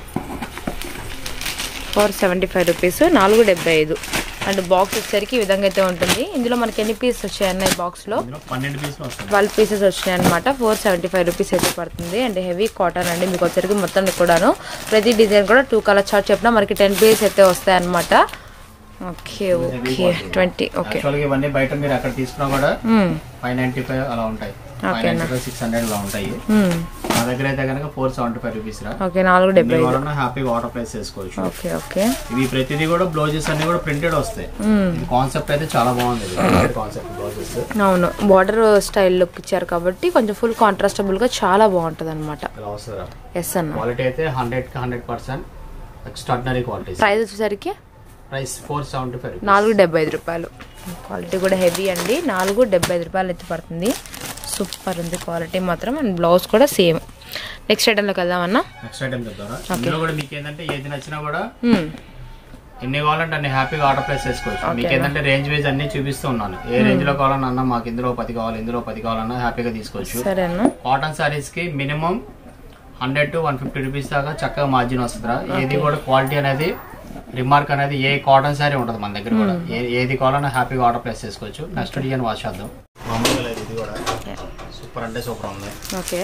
ఫోర్ సెవెంటీ ఫైవ్ రూపీస్ నాలుగు డెబ్బై ఐదు అండ్ బాక్స్ వచ్చేసరికి ఈ విధంగా అయితే ఉంటుంది ఇందులో మనకి ఎన్ని పీసెస్ వచ్చాయి ఈ బాక్స్లో ఇందులో పన్నెండు పీసులు వస్తాయి ట్వెల్వ్ పీసెస్ వచ్చినాయి అనమాట ఫోర్ సెవెంటీ ఫైవ్ రూపీస్ అయితే పడుతుంది అండ్ హెవీ కాటన్ అండి మీకు వచ్చరికి మొత్తం కూడాను ప్రతి డిజైన్ కూడా టూ కలర్ చార్ట్ చెప్పిన మనకి టెన్ పీసెస్ అయితే వస్తాయి అనమాట ఓకే ఓకే ట్వంటీ ఓకే యాక్చువల్గా ఇవన్నీ బయట మీరు అక్కడ తీసుకున్నా కూడా ఫైవ్ నైన్టీ ఫైవ్ అలా ఉంటాయి five ninety five six hundred అలా ఉంటాయి మా దగ్గర అయితే కనుక ఫోర్ సెవెంటీ ఫైవ్ రూపీస్ రా ఓకే నాలుగు డెబ్బై ఐదు ఎవరన్నా హ్యాపీగా ఆర్డర్ ప్లేస్ చేసుకోవచ్చు ఓకే ఓకే ఇవి ప్రతిదీ కూడా బ్లౌజెస్ అన్ని కూడా ప్రింటెడ్ వస్తాయి ఇది కాన్సెప్ట్ అయితే చాలా బాగుంది కాన్సెప్ట్ బ్లౌజెస్ అవును బార్డర్ స్టైల్ లుక్ ఇచ్చారు కాబట్టి కొంచెం ఫుల్ కాంట్రాస్టబుల్ గా చాలా బాగుంటుంది అనమాట ఇలా వస్తుంది ఎస్ అన్న క్వాలిటీ అయితే హండ్రెడ్ కి hundred percent extraordinary qualities price వచ్చేసరికి ప్రైస్ ఫోర్ సెవెంటీ ఫైవ్ నాలుగు డెబ్బై ఐదు రూపాయలు క్వాలిటీ కూడా హెవీ అండి నాలుగు డెబ్బై ఐదు రూపాయలు అయితే పడుతుంది సూపర్ ఉంది క్వాలిటీ మాత్రం అండ్ బ్లౌజ్ కూడా సేమ్ నెక్స్ట్ ఐటెంలోకి వెళ్దామన్నా నెక్స్ట్ ఐటమ్ చెప్తారా ఇందులో కూడా మీకు ఏంటంటే ఏది నచ్చినా కూడా మ్మ్. ఎన్ని కావాలంటే అన్ని హ్యాపీగా ఆర్డర్ ప్లేస్ చేసుకోవచ్చు Okay. మీకు ఏంటంటే రేంజ్ వైజ్ అన్ని చూపిస్తూ ఉన్నాను ఏ రేంజ్ లో కావాలన్నా అన్న మాకు ఇందులో పది కావాలి ఇందులో పది కావాలన్నా హ్యాపీగా తీసుకోవచ్చు సరే అన్న కాటన్ సారీస్ కి minimum hundred to one fifty rupees దాకా చక్కగా మార్జిన్ వస్తుందిరా ఏది కూడా క్వాలిటీ అనేది రిమార్క్ అనేది ఏ కాటన్ సారీ ఉంటుంది మన దగ్గర కూడా ఏ- ఏది కావాలన్నా హ్యాపీగా ఆర్డర్ ప్లేస్ చేసుకోవచ్చు నెక్స్ట్ డిజైన్ వాచ్ చేద్దాం మామూలుగా లేదు ఇది కూడా సూపర్ అంటే సూపర్ ఉంది ఓకే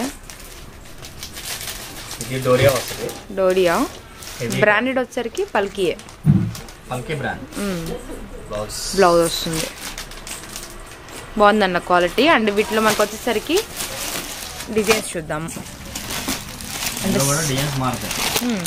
ఇది డోరియా వస్తుంది డోరియా Heavy. బ్రాండెడ్ వచ్చేసరికి పల్కియే పల్కీ బ్రాండ్ బ్లౌజ్ బ్లౌజ్ వస్తుంది బాగుందన్న క్వాలిటీ అండ్ వీటిలో మనకు వచ్చేసరికి డిజైన్స్ చూద్దాం ఇందులో కూడా డిజైన్స్ మారుతాయి మ్మ్.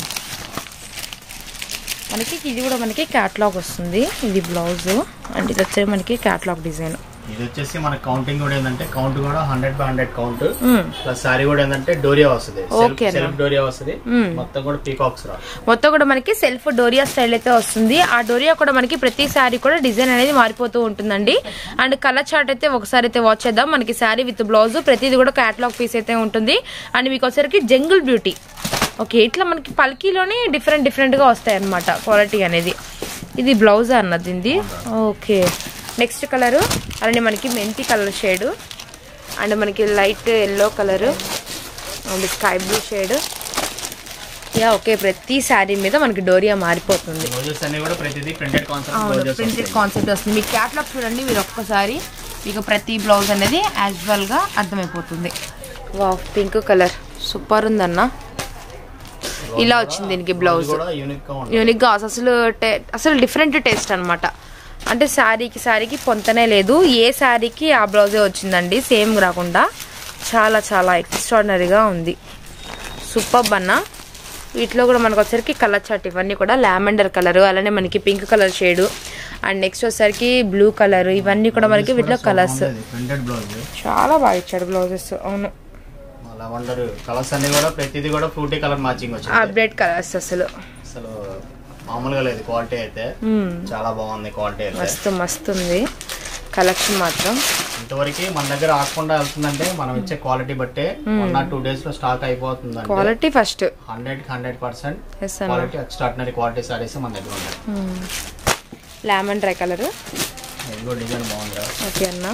మనకి ఇది కూడా మనకి క్యాట్లాగ్ వస్తుంది ఇది బ్లౌజ్ అండ్ ఇది వచ్చేసి మనకి క్యాట్లాగ్ డిజైన్ ఇది వచ్చేసి మన కౌంటింగ్ కూడా ఏంటంటే కౌంట్ కూడా hundred by hundred count plus sari కూడా ఏంటంటే డోరియా వస్తుంది Okay అన్న. సెల్ఫ్ డోరియా వస్తుంది మొత్తం కూడా పీకాక్స్ రా మొత్తం కూడా మనకి సెల్ఫ్ డోరియా స్టైల్ అయితే వస్తుంది ఆ డోరియా కూడా మనకి ప్రతి శారీ కూడా డిజైన్ అనేది మారిపోతూ ఉంటుందండి అండ్ కలర్ చార్ట్ అయితే ఒకసారి అయితే వాచ్ చేద్దాం మనకి శారీ విత్ బ్లౌజ్ ప్రతిది కూడా క్యాటలాగ్ పీస్ అయితే ఉంటుంది అండ్ మీకు వచ్చరికి జంగుల్ బ్యూటీ ఓకే ఇట్లా మనకి పల్కీలోనే డిఫరెంట్ డిఫరెంట్ గా వస్తాయి అనమాట క్వాలిటీ అనేది ఇది బ్లౌజ్ అన్నది ఇది ఓకే నెక్స్ట్ కలర్ అలానే మనకి మెంతి కలర్ షేడ్ అండ్ మనకి light yellow colour and sky blue shade yeah okay ప్రతి శారీ మీద మనకి డోరియా మారిపోతుంది రోజెస్ అన్ని కూడా ప్రతిదీ ప్రింటెడ్ కాన్సెప్ట్ అవును రోజెస్ ప్రింటెడ్ కాన్సెప్ట్ వస్తుంది మీకు క్యాట్లాగ్ చూడండి మీరు ఒక్కసారి మీకు ప్రతి బ్లౌజ్ అనేది యాజువల్ గా అర్థమైపోతుంది వా పింక్ కలర్ సూపర్ ఉందన్న ఇలా వచ్చింది దీనికి బ్లౌజ్ కూడా యూనిక్ గా ఉంటుంది యూనిక్ గా అసలు టే- అసలు డిఫరెంట్ టేస్ట్ అన్నమాట అంటే శారీకి శారీకి పొంతనే లేదు ఏ శారీకి ఆ బ్లౌజే వచ్చిందండి సేమ్ రాకుండా చాలా చాలా ఎక్స్ట్రాడినరీగా ఉంది సూపర్ అన్న వీటిలో కూడా మనకు వచ్చరికి కలర్ చాట్ ఇవన్నీ కూడా లావెండర్ కలర్ అలానే మనకి pink colour shade and next వచ్చేసరికి బ్లూ కలర్ ఇవన్నీ కూడా మనకి వీటిలో కలర్స్ ప్రింటెడ్ బ్లౌజ్ చాలా బాగా ఇచ్చాడు బ్లౌజెస్ అవును లెవెండర్ కలర్స్ అన్ని కూడా ప్రతిదీ కూడా ఫ్రూటీ కలర్ మ్యాచింగ్ వచ్చింది అప్డేట్ కలర్స్ అసలు అసలు మామూలుగా లేదు క్వాలిటీ అయితే మ్మ్. చాలా బాగుంది క్వాలిటీ అయితే మస్తు మస్తు ఉంది కలెక్షన్ మాత్రం ఇంతవరకు మన దగ్గర ఆకుండా వెళ్తుందంటే మనం ఇచ్చే క్వాలిటీ బట్టే వన్ ఆర్ టూ డేస్ లో స్టాక్ అయిపోతుందంటే quality first hundred hundred percent yes అన్న క్వాలిటీ ఎక్స్ట్రాడినరీ క్వాలిటీ సారీస్ మన దగ్గర ఉన్నాయి లెమన్ డ్రై కలర్ ఇది కూడా డిజైన్ బాగుంది ఓకే అన్న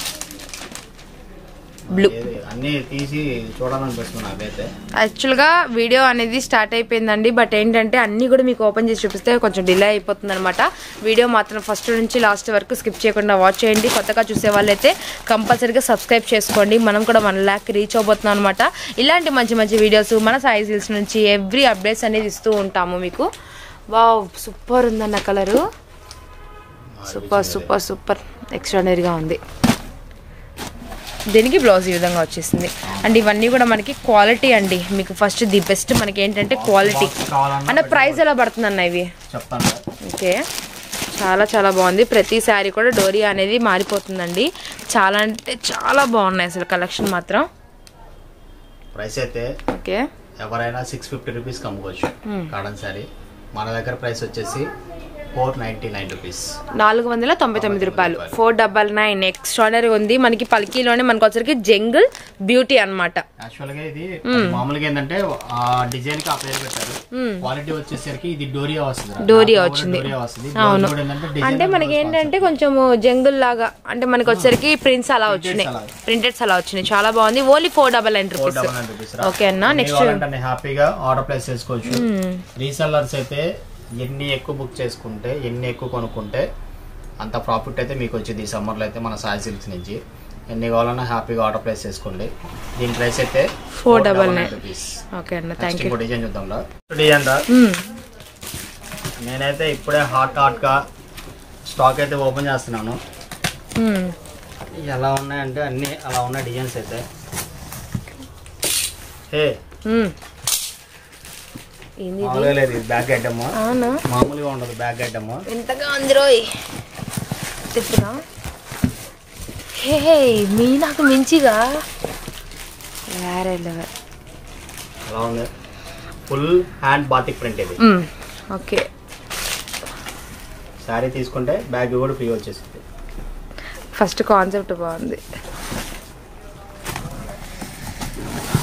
Blue. ఏది అన్ని తీసి చూడాలనిపిస్తుంది నాకైతే యాక్చువల్గా వీడియో అనేది స్టార్ట్ అయిపోయిందండి బట్ ఏంటంటే అన్ని కూడా మీకు ఓపెన్ చేసి చూపిస్తే కొంచెం డిలే అయిపోతుంది అనమాట వీడియో మాత్రం ఫస్ట్ నుంచి లాస్ట్ వరకు స్కిప్ చేయకుండా వాచ్ చేయండి కొత్తగా చూసే వాళ్ళైతే కంపల్సరీగా సబ్స్క్రైబ్ చేసుకోండి మనం కూడా వన్ ల్యాక్ రీచ్ అవబోతున్నాం అనమాట ఇలాంటి మంచి మంచి వీడియోస్ మన సాయి హిల్స్ నుంచి ఎవ్రీ అప్డేట్స్ అనేది ఇస్తూ ఉంటాము మీకు వావ్ సూపర్ ఉందన్న కలరు సూపర్ సూపర్ సూపర్ ఎక్స్ట్రాడనరీగా ఉంది దీనికి బ్లౌజ్ ఈ విధంగా వచ్చేసింది అండ్ ఇవన్నీ కూడా మనకి క్వాలిటీ అండి మీకు ఫస్ట్ ది బెస్ట్ మనకి ఏంటంటే క్వాలిటీ Box కావాలన్నా అన్న ప్రైస్ ఎలా పడుతుంది అన్న ఇవి చెప్తాను ఓకే చాలా చాలా బాగుంది ప్రతి శారీ కూడా డోరియా అనేది మారిపోతుందండి చాలా అంటే చాలా బాగున్నాయి అసలు కలెక్షన్ మాత్రం ప్రైస్ అయితే ఓకే ఎవరైనా సిక్స్ ఫిఫ్టీ రూపీస్ అమ్ముకోవచ్చు కాటన్ సారీ మన దగ్గర ప్రైస్ వచ్చేసి ఫోర్ నైన్టీ నైన్ రూపీస్ నాలుగు వందల తొంభై తొమ్మిది రూపాయలు ఫోర్ డబల్ నైన్ ఎక్స్ట్రాడనరీ ఉంది మనకి పల్కీలోనే మనకి వచ్చరికి జంగిల్ బ్యూటీ అన్నమాట యాక్చువల్ గా ఇది మామూలుగా ఏంటంటే ఆ డిజైన్ కి ఆ పేరు పెట్టారు క్వాలిటీ వచ్చేసరికి ఇది డోరియా వస్తుంది డోరియా నాకు కూడా వచ్చింది. డోరియా వస్తుంది అవును. బ్లౌజ్ కూడా ఏంటంటే design అంటే మనకి ఏంటంటే కొంచెము జంగుల్ లాగా అంటే మనకి వచ్చరికి ప్రింట్స్ అలా వచ్చినాయి అలా. ప్రింటెడ్స్ అలా వచ్చినాయి చాలా బాగుంది only four double nine four rupees double nine rupees okay అన్న నెక్స్ట్ కావాలంటే హ్యాపీగా ఆర్డర్ ప్లేస్ చేసుకోవచ్చు రీసెల్లర్స్ అయితే ఎన్ని ఎక్కువ బుక్ చేసుకుంటే ఎన్ని ఎక్కువ కొనుక్కుంటే అంత ప్రాఫిట్ అయితే మీకు వచ్చింది ఈ సమ్మర్లో అయితే మన సాయి సిల్క్స్ నుంచి ఎన్ని కావాలన్నా హ్యాపీగా ఆర్డర్ ప్లేస్ చేసుకోండి దీని ప్రైస్ అయితే four double nine rupees okay అన్న థ్యాంక్ నెక్స్ట్ యూ ఇంకో డిజైన్ చూద్దాం రా. డిజైన్ రా నేనైతే ఇప్పుడే హాట్ హాట్ గా స్టాక్ అయితే ఓపెన్ చేస్తున్నాను ఎలా ఉన్నాయంటే అన్ని అలా ఉన్నాయి డిజైన్స్ అయితే హే ఏంది మామూలుగా లేదు ఇది బ్యాక్ ఐటమ్ అవునా మామూలుగా ఉండదు బ్యాక్ ఐటమ్ ఎంతగా అందిరోయ్ తిప్పునా హే హే, మీ నాకు మించిగా వేరే లెవెల్ అలా ఉంది ఫుల్ హ్యాండ్ బాటిక్ ప్రింట్ ఇది ఓకే శారీ తీసుకుంటే బ్యాగ్ కూడా ఫ్రీ వచ్చేసింది ఫస్ట్ కాన్సెప్ట్ బాగుంది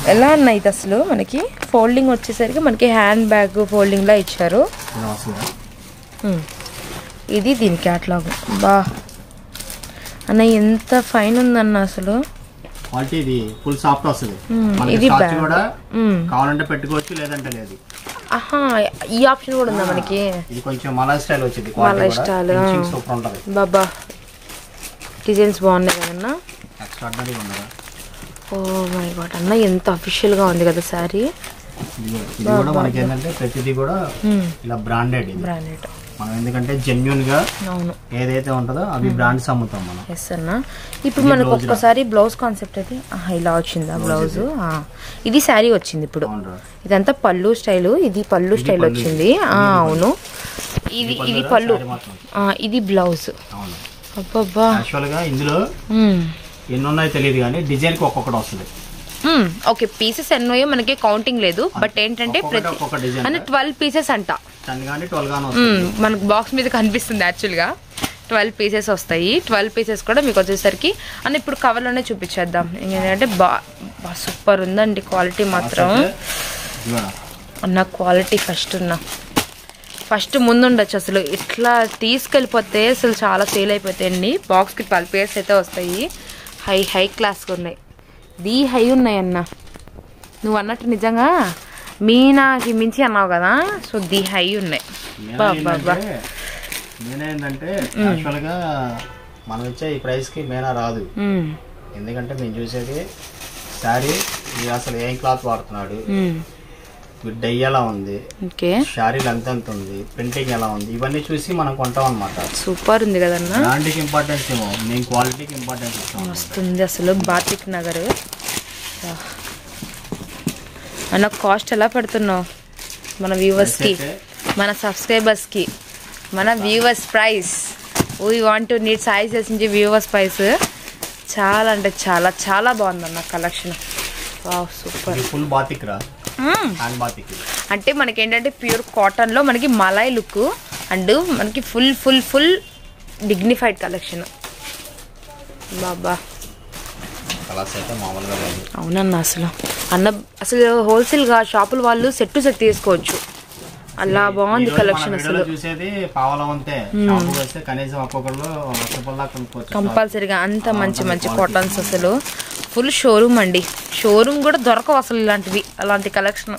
ఎలా అన్న ఇది అసలు మనకి ఫోల్డింగ్ వచ్చేసరికి మనకి హ్యాండ్ బ్యాగ్ ఫోల్డింగ్లా ఇచ్చారు ఇలా వస్తుందా ఉమ్. ఇది దీని క్యాట్లాగ్ బా అన్న ఎంత ఫైన్ ఉందన్న అసలు క్వాలిటీ ఇది ఫుల్ సాఫ్ట్ వస్తుంది మ్మ్. మనకి ఇది స్టార్చ్ bag. కూడా ఉమ్. కావాలంటే పెట్టుకోవచ్చు లేదంటే లేదు ఆహా ఈ ఆప్షన్ కూడా ఉందా మనకి ఇది కొంచెం మలై స్టైల్ వచ్చింది మలై style, ఆ. సూపర్ ఉంటుంది బాబా డిజైన్స్ బాగున్నాయి కదన్నా ఎక్స్ట్రాడినరీ ఉన్నదా ఓ మై గాడ్ అన్న ఎంత అఫీషియల్గా ఉంది కదా శారీ ఇది కూడా- ఇది కూడా మనకి ఏంటంటే ప్రతిదీ కూడా ఇలా బ్రాండెడ్ ఇది బ్రాండెడ్ మనం ఎందుకంటే జెన్యున్ గా అవును ఏదైతే ఉంటుందో అవి బ్రాండ్స్ అమ్ముతాం మనం ఎస్ అన్న ఇప్పుడు మనకు ఒక్కసారి బ్లౌజ్ కాన్సెప్ట్ అది ఆహా, ఇలా వచ్చిందా బ్లౌజ్ ఇది శారీ వచ్చింది ఇప్పుడు అవును ఇదంతా పళ్ళు స్టైల్ ఇది పళ్ళు స్టైల్ పళ్ళు. వచ్చింది ఆ, అవును ఇది ఇది పళ్ళు శారీ మొత్తం. ఆ, ఇది బ్లౌజ్ అవును అబ్బబ్బా యాక్చువల్ గా ఇందులో మ్మ్. ఎన్ని ఉన్నాయో తెలియదు కానీ డిజైన్ కి ఒక్కొక్కటి వస్తుంది మ్మ్. ఓకే పీసెస్ ఎన్నోయో మనకి కౌంటింగ్ లేదు బట్ ఏంటంటే ఒక్కొక్కటి ప్రతి ఒక్కొక్క డిజైన్ అంటే ట్వెల్వ్ పీసెస్ అంట టెన్ కానీ ట్వెల్వ్ కానీ వస్తుంది మ్మ్. మనకు బాక్స్ మీద కనిపిస్తుంది యాక్చువల్గా ట్వెల్వ్ పీసెస్ వస్తాయి ట్వెల్వ్ పీసెస్ కూడా మీకు వచ్చేసరికి అని ఇప్పుడు కవర్లోనే చూపించేద్దాం ఏంటంటే బా బా సూపర్ ఉందండి క్వాలిటీ మాత్రం ఇదిగోనా. అన్న క్వాలిటీ ఫస్ట్ ఉన్న ఫస్ట్ ముందుండొచ్చు అసలు ఇట్లా తీసుకెళ్ళిపోతే అసలు చాలా సేల్ అయిపోతాయండి బాక్స్కి ట్వెల్వ్ పేర్స్ అయితే వస్తాయి హై హై క్లాస్గా ఉన్నాయి ది హై ఉన్నాయి అన్న నువ్వు అన్నట్టు నిజంగా మీనాకి మించి అన్నావు కదా సో ది హై ఉన్నాయి నేను బా బా బా ఏంటంటే నేనేంటంటే యాక్చువల్ గా మనం ఇచ్చే ఈ ప్రైస్ కి మేనా రాదు మ్మ్. ఎందుకంటే మేము చూసేది శారీ ఇది అసలు ఏం క్లాత్ వాడుతున్నాడు మ్మ్. డై ఎలా ఉంది ఓకే శారీ లెంత్ ఎంత ఉంది ప్రింటింగ్ ఎలా ఉంది ఇవన్నీ చూసి మనం కొంటాం అనమాట సూపర్ ఉంది కదన్నా బ్రాండ్కి ఇంపార్టెన్స్ ఏమో మేము క్వాలిటీకి ఇంపార్టెన్స్ ఇస్తాం వస్తుంది అసలు బాతిక్ నగర్ అన్న కాస్ట్ ఎలా పెడుతున్నావు మన వ్యూవర్స్కి అయితే మన సబ్స్క్రైబర్స్కి మన viewers price we want to need sizes నుంచి వ్యూవర్స్ ప్రైస్ చాలా అంటే చాలా చాలా బాగుందన్న కలెక్షన్ వావ్ సూపర్ ఇది ఫుల్ బాతిక్ రా హ్యాండ్ బాతిక్ ఇది. అంటే మనకి ఏంటంటే ప్యూర్ కాటన్లో మనకి మలాయ్ లుక్ అండ్ మనకి full full full dignified collection బాబా కలర్స్ అయితే మామూలుగా లేదు అవునన్న అసలు అన్న అసలు హోల్సేల్గా షాపుల వాళ్ళు సెట్ టు సెట్ తీసుకోవచ్చు అలా బాగుంది ఈరోజు కలెక్షన్ మన అసలు వీడియోలో చూసేది పావలా ఉంటే షాపు వస్తే కనీసం ఒక్కొక్కరు లక్ష రూపాయల కొనుక్కోవచ్చు కంపల్సరీగా అంత మంచి మంచి కాటన్స్ అసలు ఫుల్ షోరూమ్ అండి షోరూమ్ కూడా దొరకవు అసలు ఇలాంటివి అలాంటి కలెక్షన్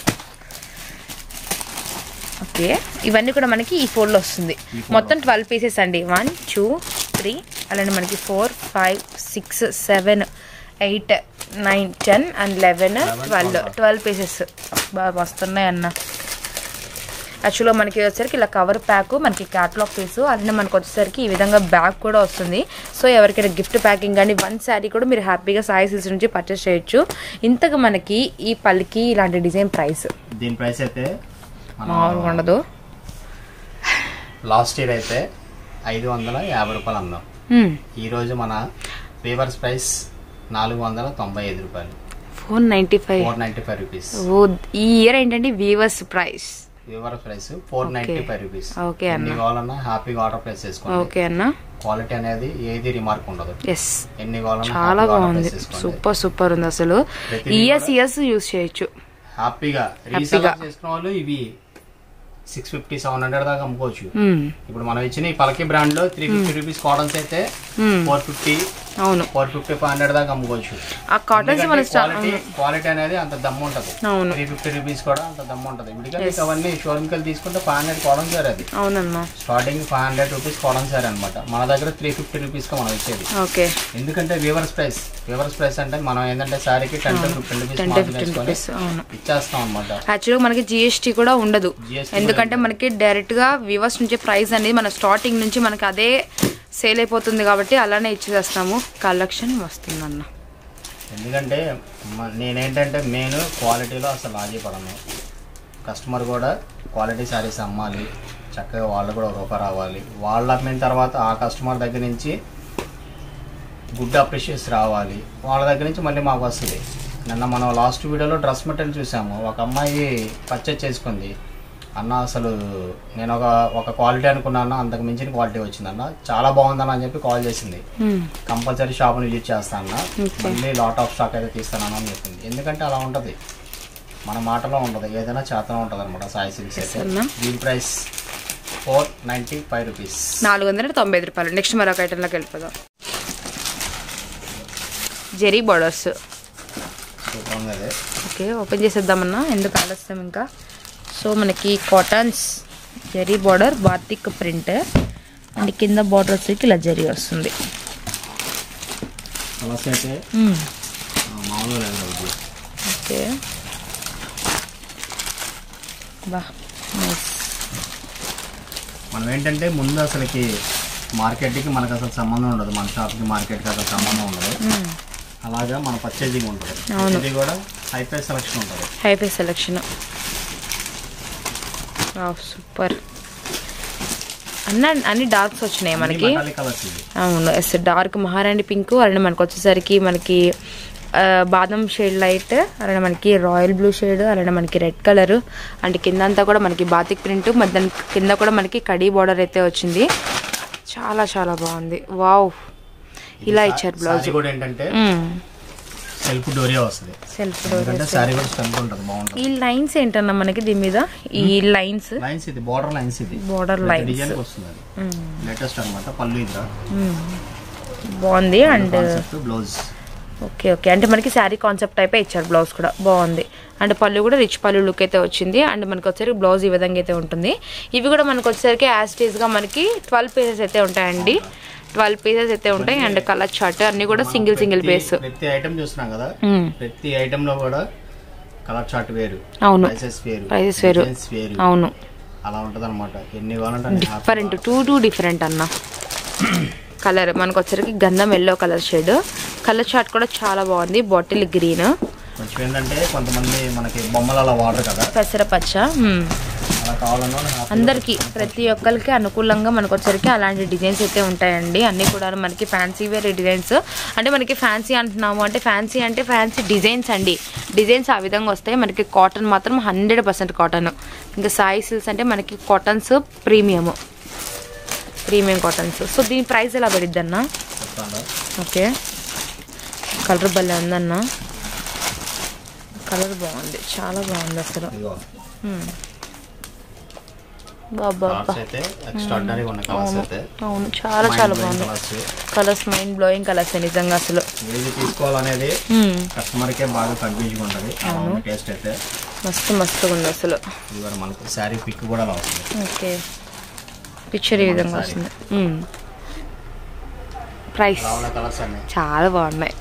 ఓకే ఇవన్నీ కూడా మనకి ఈ ఫోర్లో వస్తుంది మొత్తం ట్వెల్వ్ పీసెస్ అండి వన్ టూ త్రీ అలానే మనకి four five six seven eight nine ten and eleven twelve twelve pieces బాగా వస్తున్నాయి అన్న యాక్చువల్గా మనకి వచ్చేసరికి ఇలా కవర్ ప్యాక్ మనకి క్యాట్లాగ్ పీస్ అలానే మనకు వచ్చేసరికి ఈ విధంగా బ్యాగ్ కూడా వస్తుంది సో ఎవరికైనా గిఫ్ట్ ప్యాకింగ్ కానీ వన్ శారీ కూడా మీరు హ్యాపీగా సాయి సిల్స్ నుంచి పర్చేస్ చేయొచ్చు ఇంతకు మనకి ఈ పల్లికి ఇలాంటి డిజైన్ ప్రైస్ దీని ప్రైస్ అయితే మనం మామూలుగా ఉండదు లాస్ట్ ఇయర్ అయితే ఐదు వందల యాభై రూపాయలు అన్నాం ఈ రోజు మన పేవర్స్ ప్రైస్ నాలుగు వందల తొంభై ఐదు రూపాయలు four ninety five four ninety five rupees ఓ ఈ ఇయర్ ఏంటంటే వీవర్స్ ప్రైస్ పేవర్ price four ninety five rupees okay అన్న ఎన్ని కావాలన్నా హ్యాపీగా ఆర్డర్ ప్లేస్ చేసుకోండి ఓకే అన్న క్వాలిటీ అనేది ఏది రిమార్క్ ఉండదు ఎస్ ఎన్ని కావాలన్నా చాలా హ్యాపీగా ఆర్డర్ బాగుంది ప్లేస్ చేసుకోండి సూపర్ సూపర్ ఉంది అసలు ప్రతిదీ ఇయర్స్ ఇయర్స్ యూస్ చేయొచ్చు హ్యాపీగా రీసెల్ చేసుకున్న వాళ్ళు ఇవి సిక్స్ ఫిఫ్టీ సెవెన్ హండ్రెడ్ దాకా అమ్ముకోవచ్చు మ్మ్. ఇప్పుడు మనం ఇచ్చిన ఈ పలకి బ్రాండ్ లో త్రీ ఫిఫ్టీ రూపీస్ కాటన్స్ అయితే మ్మ్. ఫోర్ ఫిఫ్టీ అవును ఫోర్ ఫిఫ్టీ ఫైవ్ హండ్రెడ్ దాకా అమ్ముకోవచ్చు ఆ కాటన్స్ మన స్టా- క్వాలిటీ క్వాలిటీ అనేది అంత దమ్ము ఉంటది అవును త్రీ ఫిఫ్టీ రూపీస్ కూడా అంత దమ్ము ఉంటది విడిగా మీకు అవన్నీ షోరూమ్ కి తీసుకుంటే ఫైవ్ హండ్రెడ్ కాటన్ సార్ అది అవునన్నా starting five hundred rupees cotton sir అనమాట మన దగ్గర త్రీ ఫిఫ్టీ రూపీస్ కి మనం ఇచ్చేది ఓకే ఎందుకంటే వీవర్స్ ప్రైస్ వీవర్స్ ప్రైస్ అంటే మనం ఏంటంటే సారీకి ten to fifteen rupees ten to margin fifteen వేసుకొని రూపీస్ అవును ఇచ్చేస్తాం అనమాట యాక్చువల్గా మనకి జిఎస్టీ కూడా ఉండదు GST ఎందుకంటే మనకి డైరెక్ట్ గా వ్యూవర్స్ నుంచి ప్రైస్ అనేది మన స్టార్టింగ్ నుంచి మనకి అదే సేల్ అయిపోతుంది కాబట్టి అలానే ఇచ్చేస్తాము కలెక్షన్ వస్తుందన్న ఎందుకంటే మ- నేనేంటంటే మెయిన్ క్వాలిటీలో అసలు రాజీ పడను కస్టమర్ కూడా క్వాలిటీ శారీస్ అమ్మాలి చక్కగా వాళ్ళు కూడా ఒక రూపాయి రావాలి వాళ్ళు అమ్మిన తర్వాత ఆ కస్టమర్ దగ్గర నుంచి గుడ్ అప్రిషియేస్ రావాలి వాళ్ళ దగ్గర నుంచి మళ్ళీ మాకు వస్తుంది నిన్న మనం లాస్ట్ వీడియోలో డ్రెస్ మెటీరియల్ చూసాము ఒక అమ్మాయి పర్చేజ్ చేసుకుంది అన్న అసలు నేను ఒక ఒక క్వాలిటీ అనుకున్నాను అంతకు మించిన క్వాలిటీ వచ్చిందన్న చాలా బాగుందన్న అని చెప్పి కాల్ చేసింది మ్మ్. కంపల్సరీ షాప్ని విజిట్ చేస్తాను అన్న Okay. మళ్ళీ లాట్ ఆఫ్ స్టాక్ అయితే తీస్తాను అని చెప్పింది ఎందుకంటే అలా ఉంటుంది మన మాటలో ఉండదు ఏదైనా చేతనే ఉంటుంది అనమాట సాయి సిల్క్స్ అయితే అన్న. దీని price four ninety five rupees నాలుగు వందల తొంభై ఐదు రూపాయలు నెక్స్ట్ మరొక ఐటెంలోకి వెళ్ళిపోదాం జెరీ బార్డర్స్ సూపర్ ఉంది అదే ఓకే ఓపెన్ చేసేద్దామన్నా ఎందుకు ఆలస్యం ఇంకా సో మనకి cottons zari border batik print and కింద బార్డర్ వచ్చేకి ఇలా జరీ వస్తుంది కలర్స్ అయితే మ్మ్. ఆ, మామూలుగా లేదు ఇది ఓకే బా నైస్ మనం ఏంటంటే ముందు అసలుకి మార్కెట్కి మనకు అసలు సంబంధం ఉండదు మన షాప్కి మార్కెట్కి అసలు సంబంధం ఉండదు మ్మ్. అలాగా మన పర్చేజింగ్ ఉంటుంది అవును. ఇది కూడా హైఫై సెలక్షన్ ఉంటుంది హైఫై సెలెక్షన్ సూపర్ అన్న అన్ని డార్క్స్ వచ్చినాయి మనకి కలర్స్ ఇది అవును ఎస్ డార్క్ మహారాణి పింక్ అలానే మనకి వచ్చేసరికి మనకి ఆ, బాదం షేడ్ లైట్ అలానే మనకి రాయల్ బ్లూ షేడ్ అలానే మనకి రెడ్ కలర్ అండ్ కింద అంతా కూడా మనకి బాతిక్ ప్రింట్ మరి దాని కింద కూడా మనకి కడీ బార్డర్ అయితే వచ్చింది చాలా చాలా బాగుంది వావ్ ఇలా ఇచ్చారు బ్లౌజ్ సారీ కూడా ఏంటంటే సెల్ఫ్ డోరియా వస్తుంది సెల్ఫ్ ఎందుకంటే సారీ కూడా స్ట్రెంత్ ఉంటుంది బాగుంటుంది ఈ లైన్స్ ఏంటన్నా మనకి దీని మీద ఈ లైన్స్ లైన్స్ ఇది బార్డర్ లైన్స్ ఇది బార్డర్ లైన్స్ డిజైన్ వస్తుంది అది లేటెస్ట్ అన్నమాట పళ్ళు ఇదిరా బాగుంది and concept blouse okay okay అంటే మనకి శారీ కాన్సెప్ట్ టైపే ఇచ్చారు బ్లౌజ్ కూడా బాగుంది అండ్ పళ్ళు కూడా రిచ్ పళ్ళు లుక్ అయితే వచ్చింది అండ్ మనకి వచ్చేసరికి బ్లౌజ్ ఈ విధంగా అయితే ఉంటుంది ఇవి కూడా మనకి వచ్చేసరికి యాజ్ గా మనకి ట్వెల్వ్ పీసెస్ అయితే ఉంటాయండి ట్వెల్వ్ పీసెస్ అయితే ఉంటాయి అండ్ కలర్ చార్ట్ అన్ని కూడా సింగిల్ సింగిల్ పీస్ ప్రతి ఐటమ్ చూస్తున్నాం కదా ప్రతి ఐటమ్ లో కూడా కలర్ చార్ట్ వేరు అవును ప్రైసెస్ వేరు Prices వేరు. designs వేరు అవును అలా ఉంటది అనమాట ఎన్ని కావాలంటే అన్ని happy different two two different అన్న కలర్ మనకు వచ్చేసరికి గంధం yellow colour shade colour chart కూడా చాలా బాగుంది బాటిల్ గ్రీన్ కొంచెం ఏంటంటే కొంతమంది మనకి బొమ్మలు అలా వాడరు కదా పెసర పచ్చ మ్మ్. అలా కావాలన్నా happy అందరికి ప్రతి ఒక్కరికి అనుకూలంగా మనకు వచ్చరికి అలాంటి డిజైన్స్ అయితే ఉంటాయండి అన్ని కూడా మనకి ఫ్యాన్సీ వేరే డిజైన్స్ అంటే మనకి ఫ్యాన్సీ అంటున్నాము అంటే ఫ్యాన్సీ అంటే ఫ్యాన్సీ డిజైన్స్ అండి డిజైన్స్ ఆ విధంగా వస్తాయి మనకి కాటన్ మాత్రం హండ్రెడ్ పర్సెంట్ కాటన్ ఇంకా సాయి సిల్స్ అంటే మనకి cottons premium premium cottons so దీని ప్రైస్ ఎలా పడిద్ది అన్న చెప్తాను ఓకే కలర్ భలే ఉందన్న కలర్ బాగుంది చాలా బాగుంది అసలు ఇదిగో మ్మ్. బాబా కలర్స్ అయితే ఎక్స్ట్రాడినరీ ఉన్న కలర్స్ అయితే అవును చాలా చాలా బాగుంది colours colours mind blowing colours నిజంగా అసలు ఏది తీసుకోవాలనేది మ్మ్. కస్టమర్ కే బాగా కన్ఫ్యూజన్ ఉంటుంది అలా ఉన్న టేస్ట్ అయితే మస్తు మస్తుగా ఉంది అసలు ఇది కూడా మనకు శారీ పిక్ కూడా అలా వస్తుంది ఓకే పిక్చర్ ఈ విధంగా వస్తుంది మ్మ్. ప్రైస్ అలా ఉన్న కలర్స్ అన్ని చాలా బాగున్నాయి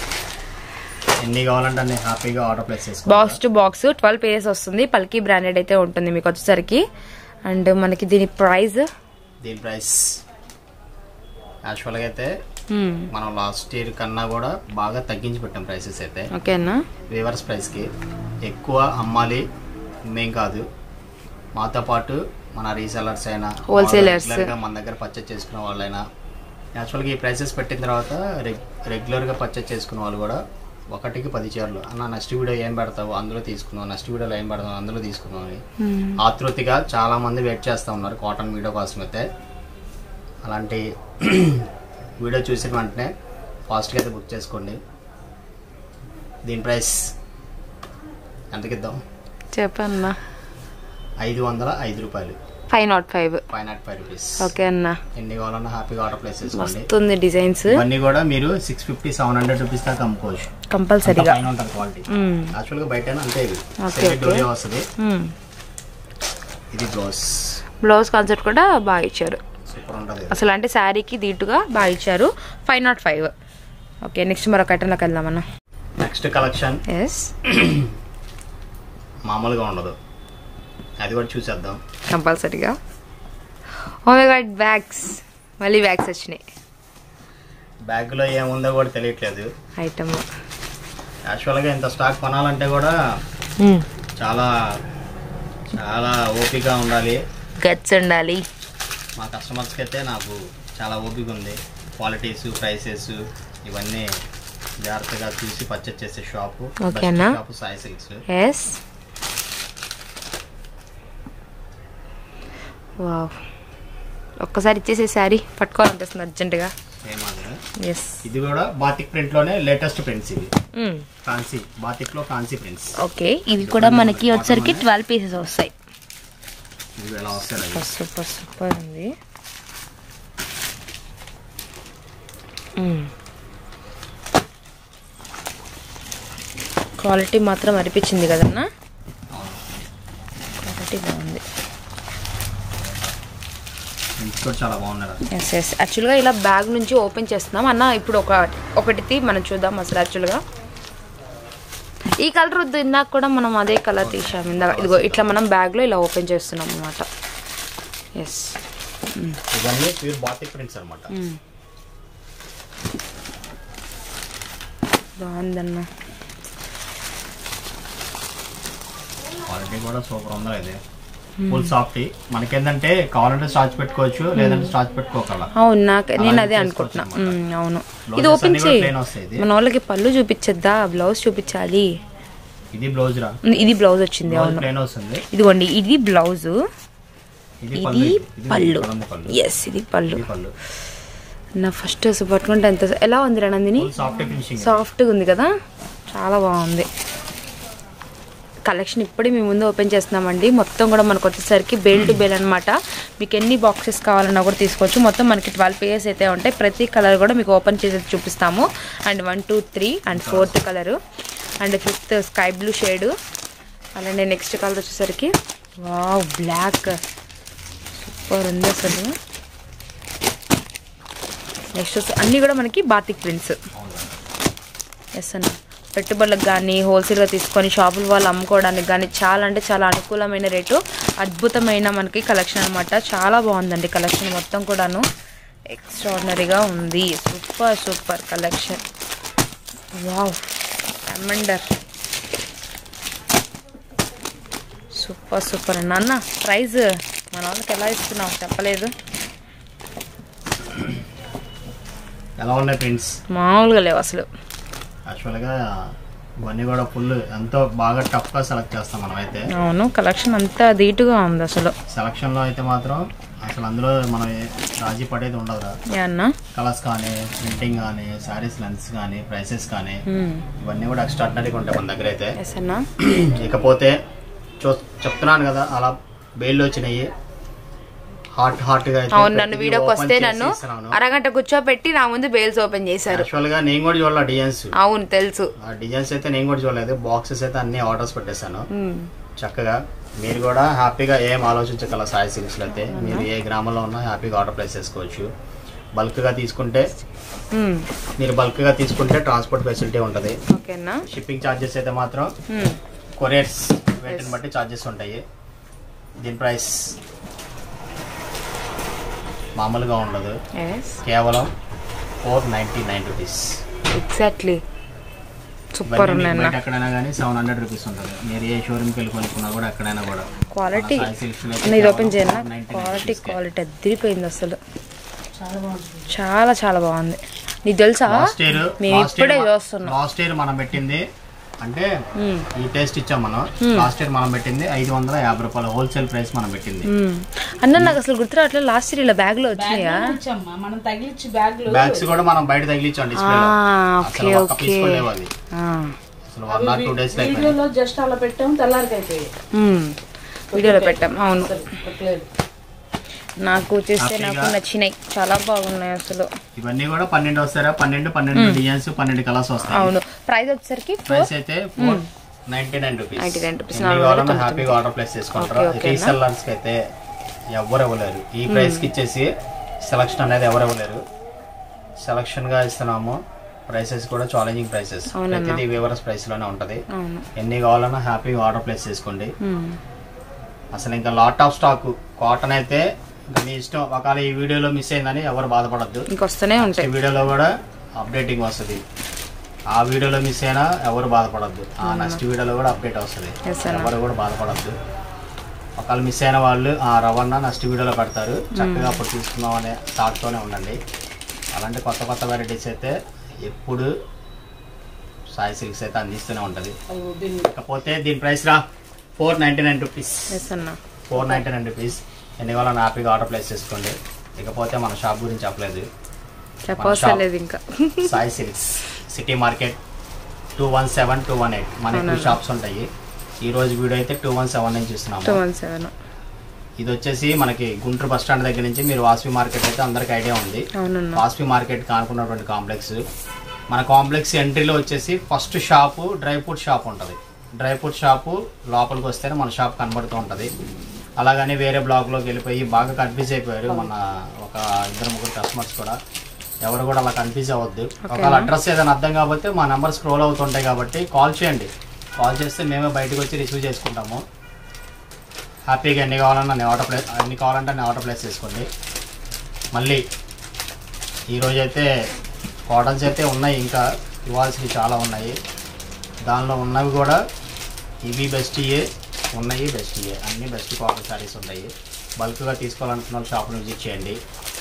ఎన్ని కావాలంటే అన్ని హ్యాపీగా ఆర్డర్ ప్లేస్ చేసుకోవాలి box to box twelve pages వస్తుంది పల్కీ బ్రాండెడ్ అయితే ఉంటుంది మీకు వచ్చేసరికి అండ్ మనకి దీని ప్రైస్ దీని ప్రైస్ యాక్చువల్గా అయితే మనం లాస్ట్ ఇయర్ కన్నా కూడా బాగా తగ్గించి పెట్టాం ప్రైసెస్ అయితే ఓకేనా వీవర్స్ ప్రైస్కి ఎక్కువ అమ్మాలి మేం కాదు మాతో పాటు మన రీసెలర్స్ అయినా Wholesalers. రెగ్యులర్గా మన దగ్గర పర్చేస్ చేసుకున్న వాళ్ళైనా యాక్చువల్గా ఈ ప్రైసెస్ పెట్టిన తర్వాత రెగ్ రెగ్యులర్గా పర్చేస్ చేసుకున్న వాళ్ళు కూడా ఒకటికి పది చీరలు అన్న నెక్స్ట్ వీడియో ఏం పెడతావు అందులో తీసుకున్నావు నెక్స్ట్ వీడియోలో ఏం పెడతావు అందులో తీసుకున్నావు అని ఆతృతిగా చాలా మంది వెయిట్ చేస్తూ ఉన్నారు కాటన్ వీడియో కోసం అయితే అలాంటి వీడియో చూసిన వెంటనే ఫాస్ట్గా అయితే బుక్ చేసుకోండి దీని ప్రైస్ ఎంతకి ఇద్దాం చెప్పన్నా ఐదు వందల ఐదు రూపాయలు five nought five five nought five rupees okay అన్న ఎన్ని కావాలన్నా హ్యాపీగా ఆర్డర్ ప్లేస్ చేసుకోండి వస్తుంది డిజైన్స్ ఇవన్నీ కూడా మీరు six fifty seven hundred rupees దాకా అమ్ముకోవచ్చు అంత కంపల్సరీగా పైన ఉంటుంది క్వాలిటీ మ్మ్. యాక్చువల్గా బయట అంతే ఇది Okay, Semi okay. డోరియా వస్తుంది మ్మ్. ఇది బ్లౌజ్ బ్లౌజ్ కాన్సెప్ట్ కూడా బాగా ఇచ్చారు సూపర్ ఉంటుంది అసలు అంటే శారీకి దీటుగా బాగా ఇచ్చారు five nought five okay next మరొక ఐటెంలోకి వెళ్దామన్నా నెక్స్ట్ కలెక్షన్ ఎస్ మామూలుగా ఉండదు అది కూడా చూసేద్దాం కంపల్సరీగా ఓ మై గాడ్ బ్యాగ్స్ మళ్ళీ బ్యాగ్స్ వచ్చినాయి బ్యాగ్లో ఏముందో కూడా తెలియట్లేదు ఐటమ్ యాక్చువల్గా ఇంత స్టాక్ కొనాలంటే కూడా చాలా చాలా ఓపిక ఉండాలి గట్స్ ఉండాలి మా కస్టమర్స్కి అయితే నాకు చాలా ఓపిక ఉంది క్వాలిటీస్ ప్రైసెస్ ఇవన్నీ జాగ్రత్తగా చూసి పర్చేస్ చేసే షాపు ఓకేనా? Shop Sai silks yes wow ఒక్కసారి ఇచ్చేసే శారీ పట్టుకోవాలనిపిస్తుంది అర్జెంటుగా సేమ్ అదే ఎస్ ఇది కూడా బాతిక్ ప్రింట్ లోనే లేటెస్ట్ ప్రింట్స్ ఇవి కాన్సీ బాతిక్ లో కాన్సీ ప్రింట్స్ ఓకే ఇవి కూడా మనకి వచ్చరికి ట్వెల్వ్ పీసెస్ వస్తాయి ఇవి ఎలా వస్తాయి అవి. సూపర్ సూపర్ సూపర్ ఉంది క్వాలిటీ మాత్రం అనిపించింది కదన్నా క్వాలిటీ బాగుంది ప్రింట్స్ కూడా చాలా బాగున్నారు ఎస్ ఎస్ యాక్చువల్గా ఇలా బ్యాగ్ నుంచి ఓపెన్ చేస్తున్నాం అన్న ఇప్పుడు ఒక ఒకటిది మనం చూద్దాం అసలు యాక్చువల్గా ఈ కలర్ వద్దు ఇందాక కూడా మనం అదే కలర్ తీసాం ఇందాక ఇదిగో ఇట్లా మనం బ్యాగ్లో ఇలా ఓపెన్ చేస్తున్నాం అనమాట ఎస్ ఇవన్నీ ప్యూర్ బాతిక్ ప్రింట్స్ అనమాట బాగుందన్న క్వాలిటీ కూడా సూపర్ ఉంది ఇది ఫుల్ సాఫ్ట్ మనకేంటంటే కావాలంటే స్టార్చ్ పెట్టుకోవచ్చు లేదంటే స్టార్చ్ పెట్టుకోగల అవును నాకు నేను అలాగే అదే చేసుకోవచ్చు అనుకుంటున్నా అన్నమాట. మ్మ్, అవును Blouses ఇది ఓపెన్ అన్ని కూడా చేయి plain వస్తాయి ఇది. మన వాళ్ళకి పళ్ళు చూపించద్దా బ్లౌజ్ చూపించాలి ఇది బ్లౌజ్ రా ఇది బ్లౌజ్ వచ్చింది బ్లౌజ్ అవును ప్లేన్ వస్తుంది ఇదిగోండి ఇది బ్లౌజ్ ఇది పళ్ళు ఇది ఇది పళ్ళు పళ్ళు పళ్ళు ఎస్ ఇది పళ్ళు ఇది పళ్ళు నా ఫస్ట్ పట్టుకుంటే ఎంత ఎలా ఉంది నందిని ఫుల్ సాఫ్ట్ ఫినిషింగ్ సాఫ్ట్గా ఉంది కదా చాలా బాగుంది కలెక్షన్ ఇప్పుడే మేము ముందు ఓపెన్ చేస్తున్నామండి మొత్తం కూడా మనకు వచ్చేసరికి బేల్ టు బేల్ అనమాట మీకు ఎన్ని బాక్సెస్ కావాలన్నా కూడా తీసుకోవచ్చు మొత్తం మనకి ట్వెల్వ్ పేజెస్ అయితే ఉంటాయి ప్రతి కలర్ కూడా మీకు ఓపెన్ చేసి చూపిస్తాము and one two three and fourth colour and fifth sky blue shade అలానే నెక్స్ట్ కలర్ వచ్చేసరికి వావ్ బ్లాక్ సూపర్ ఉంది అసలు నెక్స్ట్ అన్నీ కూడా మనకి బాతిక్ ప్రింట్స్ ఎస్ అన్న పెట్టుబడులకు కానీ హోల్సేల్గా తీసుకొని షాపుల వాళ్ళు అమ్ముకోవడానికి కానీ చాలా అంటే చాలా అనుకూలమైన రేటు అద్భుతమైన మనకి కలెక్షన్ అనమాట చాలా బాగుందండి కలెక్షన్ మొత్తం కూడాను ఎక్స్ట్రాడినరీగా ఉంది సూపర్ సూపర్ కలెక్షన్ వావ్ అమండర్ సూపర్ సూపర్ అన్న అన్న ప్రైజ్ మన వాళ్ళకి ఎలా ఇస్తున్నావు చెప్పలేదు ఎలా ఉన్నాయి ప్రింట్స్ మామూలుగా లేవు అసలు యాక్చువల్గా ఇవన్నీ కూడా ఫుల్ ఎంతో బాగా టఫ్గా సెలెక్ట్ చేస్తాం మనం అయితే అవును కలెక్షన్ అంతా ధీటుగా ఉంది అసలు సెలక్షన్లో అయితే మాత్రం అసలు అందులో మనం ఏ- రాజీ పడేది ఉండదురా ఏ అన్న కలర్స్ కానీ ప్రింటింగ్ కానీ శారీస్ లెన్స్ కానీ ప్రైసెస్ కానీ మ్మ్. ఇవన్నీ కూడా ఎక్స్ట్రాడినరీగా ఉంటాయి మన దగ్గర అయితే ఎస్ అన్న ఇకపోతే చూ చెప్తున్నాను కదా అలా బెయిల్ వచ్చినాయి హాట్ హాట్ గా అయితే అవును నన్ను ప్రతిదీ వీడియోకి open వస్తే చేసి నన్ను ఇస్తున్నాను. అరగంట కూర్చోబెట్టి నా ముందు బేల్స్ ఓపెన్ చేశారు యాక్చువల్ గా నేను కూడా చూడాలి డిజైన్స్ అవును తెలుసు ఆ డిజైన్స్ అయితే నేను కూడా చూడలేదు బాక్సెస్ అయితే అన్ని ఆర్డర్స్ పెట్టేశాను మ్మ్. చక్కగా మీరు కూడా హ్యాపీగా ఏం ఆలోచించగల సాయి సిల్క్స్లో అయితే మీరు ఏ గ్రామంలో ఉన్నా హ్యాపీగా ఆర్డర్ ప్లేస్ చేసుకోవచ్చు బల్క్గా తీసుకుంటే మ్మ్. మీరు బల్క్గా తీసుకుంటే ట్రాన్స్పోర్ట్ ఫెసిలిటీ ఉంటుంది ఓకేనా షిప్పింగ్ ఛార్జెస్ అయితే మాత్రం మ్మ్. కొరియర్స్ వెయిట్ని బట్టి ఛార్జెస్ ఉంటాయి దీని ప్రైస్ మామూలుగా ఉండదు ఎస్ కేవలం four ninety nine rupees exactly super ఉన్నాయి అన్న ఎక్కడైనా కానీ సెవెన్ హండ్రెడ్ రూపీస్ ఉంటుంది మీరు ఏ షోరూమ్కి వెళ్ళి కొనుక్కున్నా కూడా ఎక్కడైనా కూడా క్వాలిటీ మన సాయి సిల్క్స్లో అయితే అన్న ఇది ఓపెన్ కేవలం చేయనా 499 క్వాలిటీ rupees కే. క్వాలిటీ అదిరిపోయింది అసలు చాలా చాలా బాగుంది నీకు తెలుసా లాస్ట్ ఇయర్ మేము ఇప్పుడే చూస్తున్నాం లాస్ట్ ఇయర్ మనం పెట్టింది అంటే మ్మ్. ఈ టేస్ట్ ఇచ్చాం మనం లాస్ట్ ఇయర్ మనం పెట్టింది ఐదు వందల యాభై రూపాయలు హోల్సేల్ ప్రైస్ మనం పెట్టింది మ్మ్. అన్న నాకు అసలు గుర్తు రావట్లేదు లాస్ట్ ఇయర్ ఇలా బ్యాగ్ లో వచ్చినాయా ఇచ్చమ్మా మనం తగిలిచ్చి బ్యాగ్ బ్యాగ్స్ కూడా మనం బయట తగిలించాం డిస్ప్లే ఆ, అసలు ఓకే ఒక్క ఓకే పీస్ కూడా లేవు అవి ఆ. అసలు వన్ ఆర్ టూ డేస్ అయిపోయింది వీడియోలో జస్ట్ అలా పెట్టాం తెల్లారికి అయిపోయాయి మ్మ్. వీడియోలో పెట్టాం అవును పెట్టలేదు. నాకు చూస్తే నాకు హ్యాపీగా. నచ్చినాయి చాలా బాగున్నాయి అసలు ఇవన్నీ కూడా పన్నెండు వస్తారా పన్నెండు పన్నెండు డిజైన్స్ పన్నెండు కలర్స్ వస్తాయి అవును ప్రైస్ వచ్చేసరికి ప్రైస్ అయితే four ninety nine rupees 99 rupees. ఎన్ని నాలుగు కావాలన్నా వందల హ్యాపీగా ఆర్డర్ ప్లేస్ చేసుకుంటారు ఓకే, ఓకేనా? రీసెల్లర్స్ కి అయితే ఎవరు ఇవ్వలేరు ఈ ప్రైస్ కి ఇచ్చేసి సెలక్షన్ అనేది ఎవరు ఇవ్వలేరు సెలక్షన్ గా ఇస్తున్నాము ప్రైసెస్ కూడా ఛాలెంజింగ్ ప్రైసెస్ అవునన్నా. ప్రతిదీ వివరస్ ప్రైస్ లోనే ఉంటది అవును ఎన్ని కావాలన్నా హ్యాపీగా ఆర్డర్ ప్లేస్ చేసుకోండి మ్మ్. అసలు ఇంకా లాట్ ఆఫ్ స్టాక్ కాటన్ అయితే ఇంకా మీ ఇష్టం ఒకవేళ ఈ వీడియోలో మిస్ అయిందని ఎవరు బాధపడద్దు ఇంకొస్తూనే ఈ ఉంటాయి వీడియోలో కూడా అప్డేటింగ్ వస్తుంది ఆ వీడియోలో మిస్ అయినా ఎవరు బాధపడద్దు ఆ నెక్స్ట్ వీడియోలో కూడా అప్డేట్ వస్తుంది Yes, అన్న. ఎవరు కూడా బాధపడద్దు ఒకవేళ మిస్ అయిన వాళ్ళు ఆ రవణ నెక్స్ట్ వీడియోలో పెడతారు చక్కగా అప్పుడు తీసుకుందాం అనే థాట్తోనే ఉండండి అలాంటి కొత్త కొత్త వెరైటీస్ అయితే ఎప్పుడు సాయి సిల్క్స్ అయితే అందిస్తూనే ఉంటుంది అదిగో దీన్ని ఇకపోతే దీని ప్రైస్ రా four ninety nine rupees yes అన్న ఫోర్ నైంటీ నైన్ రూపీస్ ఎన్ని కావాలని హ్యాపీగా ఆర్డర్ ప్లేస్ చేసుకోండి ఇకపోతే మన షాప్ గురించి చెప్పలేదు చెప్పవసరం లేదు ఇంకా Sai silks city market two one seven two one eight మనకి అవునండి. షాప్స్ ఉంటాయి ఈ రోజు వీడియో అయితే టూ వన్ సెవెన్ నుంచి టూ చూస్తున్నాము వన్ సెవెన్ ఇది వచ్చేసి మనకి గుంటూరు బస్ స్టాండ్ దగ్గర నుంచి మీరు వాసవి మార్కెట్ అయితే అందరికి ఐడియా ఉంది అవునన్నా వాసవి మార్కెట్ కానుకున్నటువంటి కాంప్లెక్స్ మన కాంప్లెక్స్ ఎంట్రీలో వచ్చేసి first shop dry fruit shop ఉంటుంది డ్రై ఫ్రూట్ షాపు లోపలికి వస్తేనే మన షాప్ కనబడుతూ ఉంటుంది అలాగని వేరే బ్లాక్లోకి వెళ్ళిపోయి బాగా కన్ఫ్యూజ్ అయిపోయారు మన ఒక ఇద్దరు ముగ్గురు కస్టమర్స్ కూడా ఎవరు కూడా అలా కన్ఫ్యూజ్ అవ్వద్దు ఒకవేళ అడ్రస్ ఏదైనా అర్థం కాకపోతే మా నెంబర్ స్క్రోల్ అవుతుంటాయి కాబట్టి కాల్ చేయండి కాల్ చేస్తే మేమే బయటకు వచ్చి రిసీవ్ చేసుకుంటాము హ్యాపీగా ఎన్ని కావాలన్నా నేను ఆర్డర్ ప్లేస్ ఎన్ని కావాలంటే నేను ఆర్డర్ ప్లేస్ చేసుకోండి మళ్ళీ ఈరోజు అయితే కాటన్స్ అయితే ఉన్నాయి ఇంకా ఇవ్వాల్సినవి చాలా ఉన్నాయి దానిలో ఉన్నవి కూడా ఇవి బెస్ట్ ఇయే ఉన్నాయి బెస్ట్ ఇయే అన్ని బెస్ట్ కాటన్ శారీస్ ఉన్నాయి బల్క్గా తీసుకోవాలనుకున్న వాళ్ళు షాప్ని విజిట్ చేయండి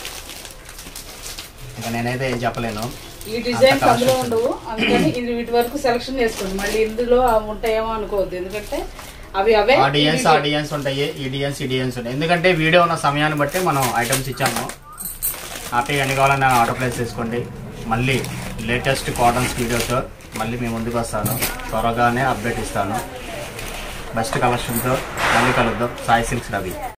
ఇంకా నేనైతే ఏం చెప్పలేను ఈ డిజైన్స్ అంత అందులో కాస్ట్ ఉండవు అందుకని ఇది వీటి వరకు సెలక్షన్ చేసుకోండి మళ్ళీ ఇందులో అవి ఉంటాయేమో అనుకోవద్దు ఎందుకంటే అవి అవే ఆ డిజైన్స్ ఆ ఇవి- డిజైన్స్ ఉంటాయి ఈ డిజైన్స్ ఈ డిజైన్స్ ఉంటాయి ఎందుకంటే వీడియో ఉన్న సమయాన్ని బట్టి మనం ఐటమ్స్ ఇచ్చాము హ్యాపీగా ఎన్ని కావాలని నేను ఆర్డర్ ప్లేస్ చేసుకోండి మళ్ళీ లేటెస్ట్ కాటన్స్ వీడియోతో మళ్ళీ మీ ముందుకు వస్తాను త్వరగానే అప్డేట్ ఇస్తాను బెస్ట్ కలెక్షన్తో మళ్ళీ కలుద్దాం సాయి సిల్క్స్ రవి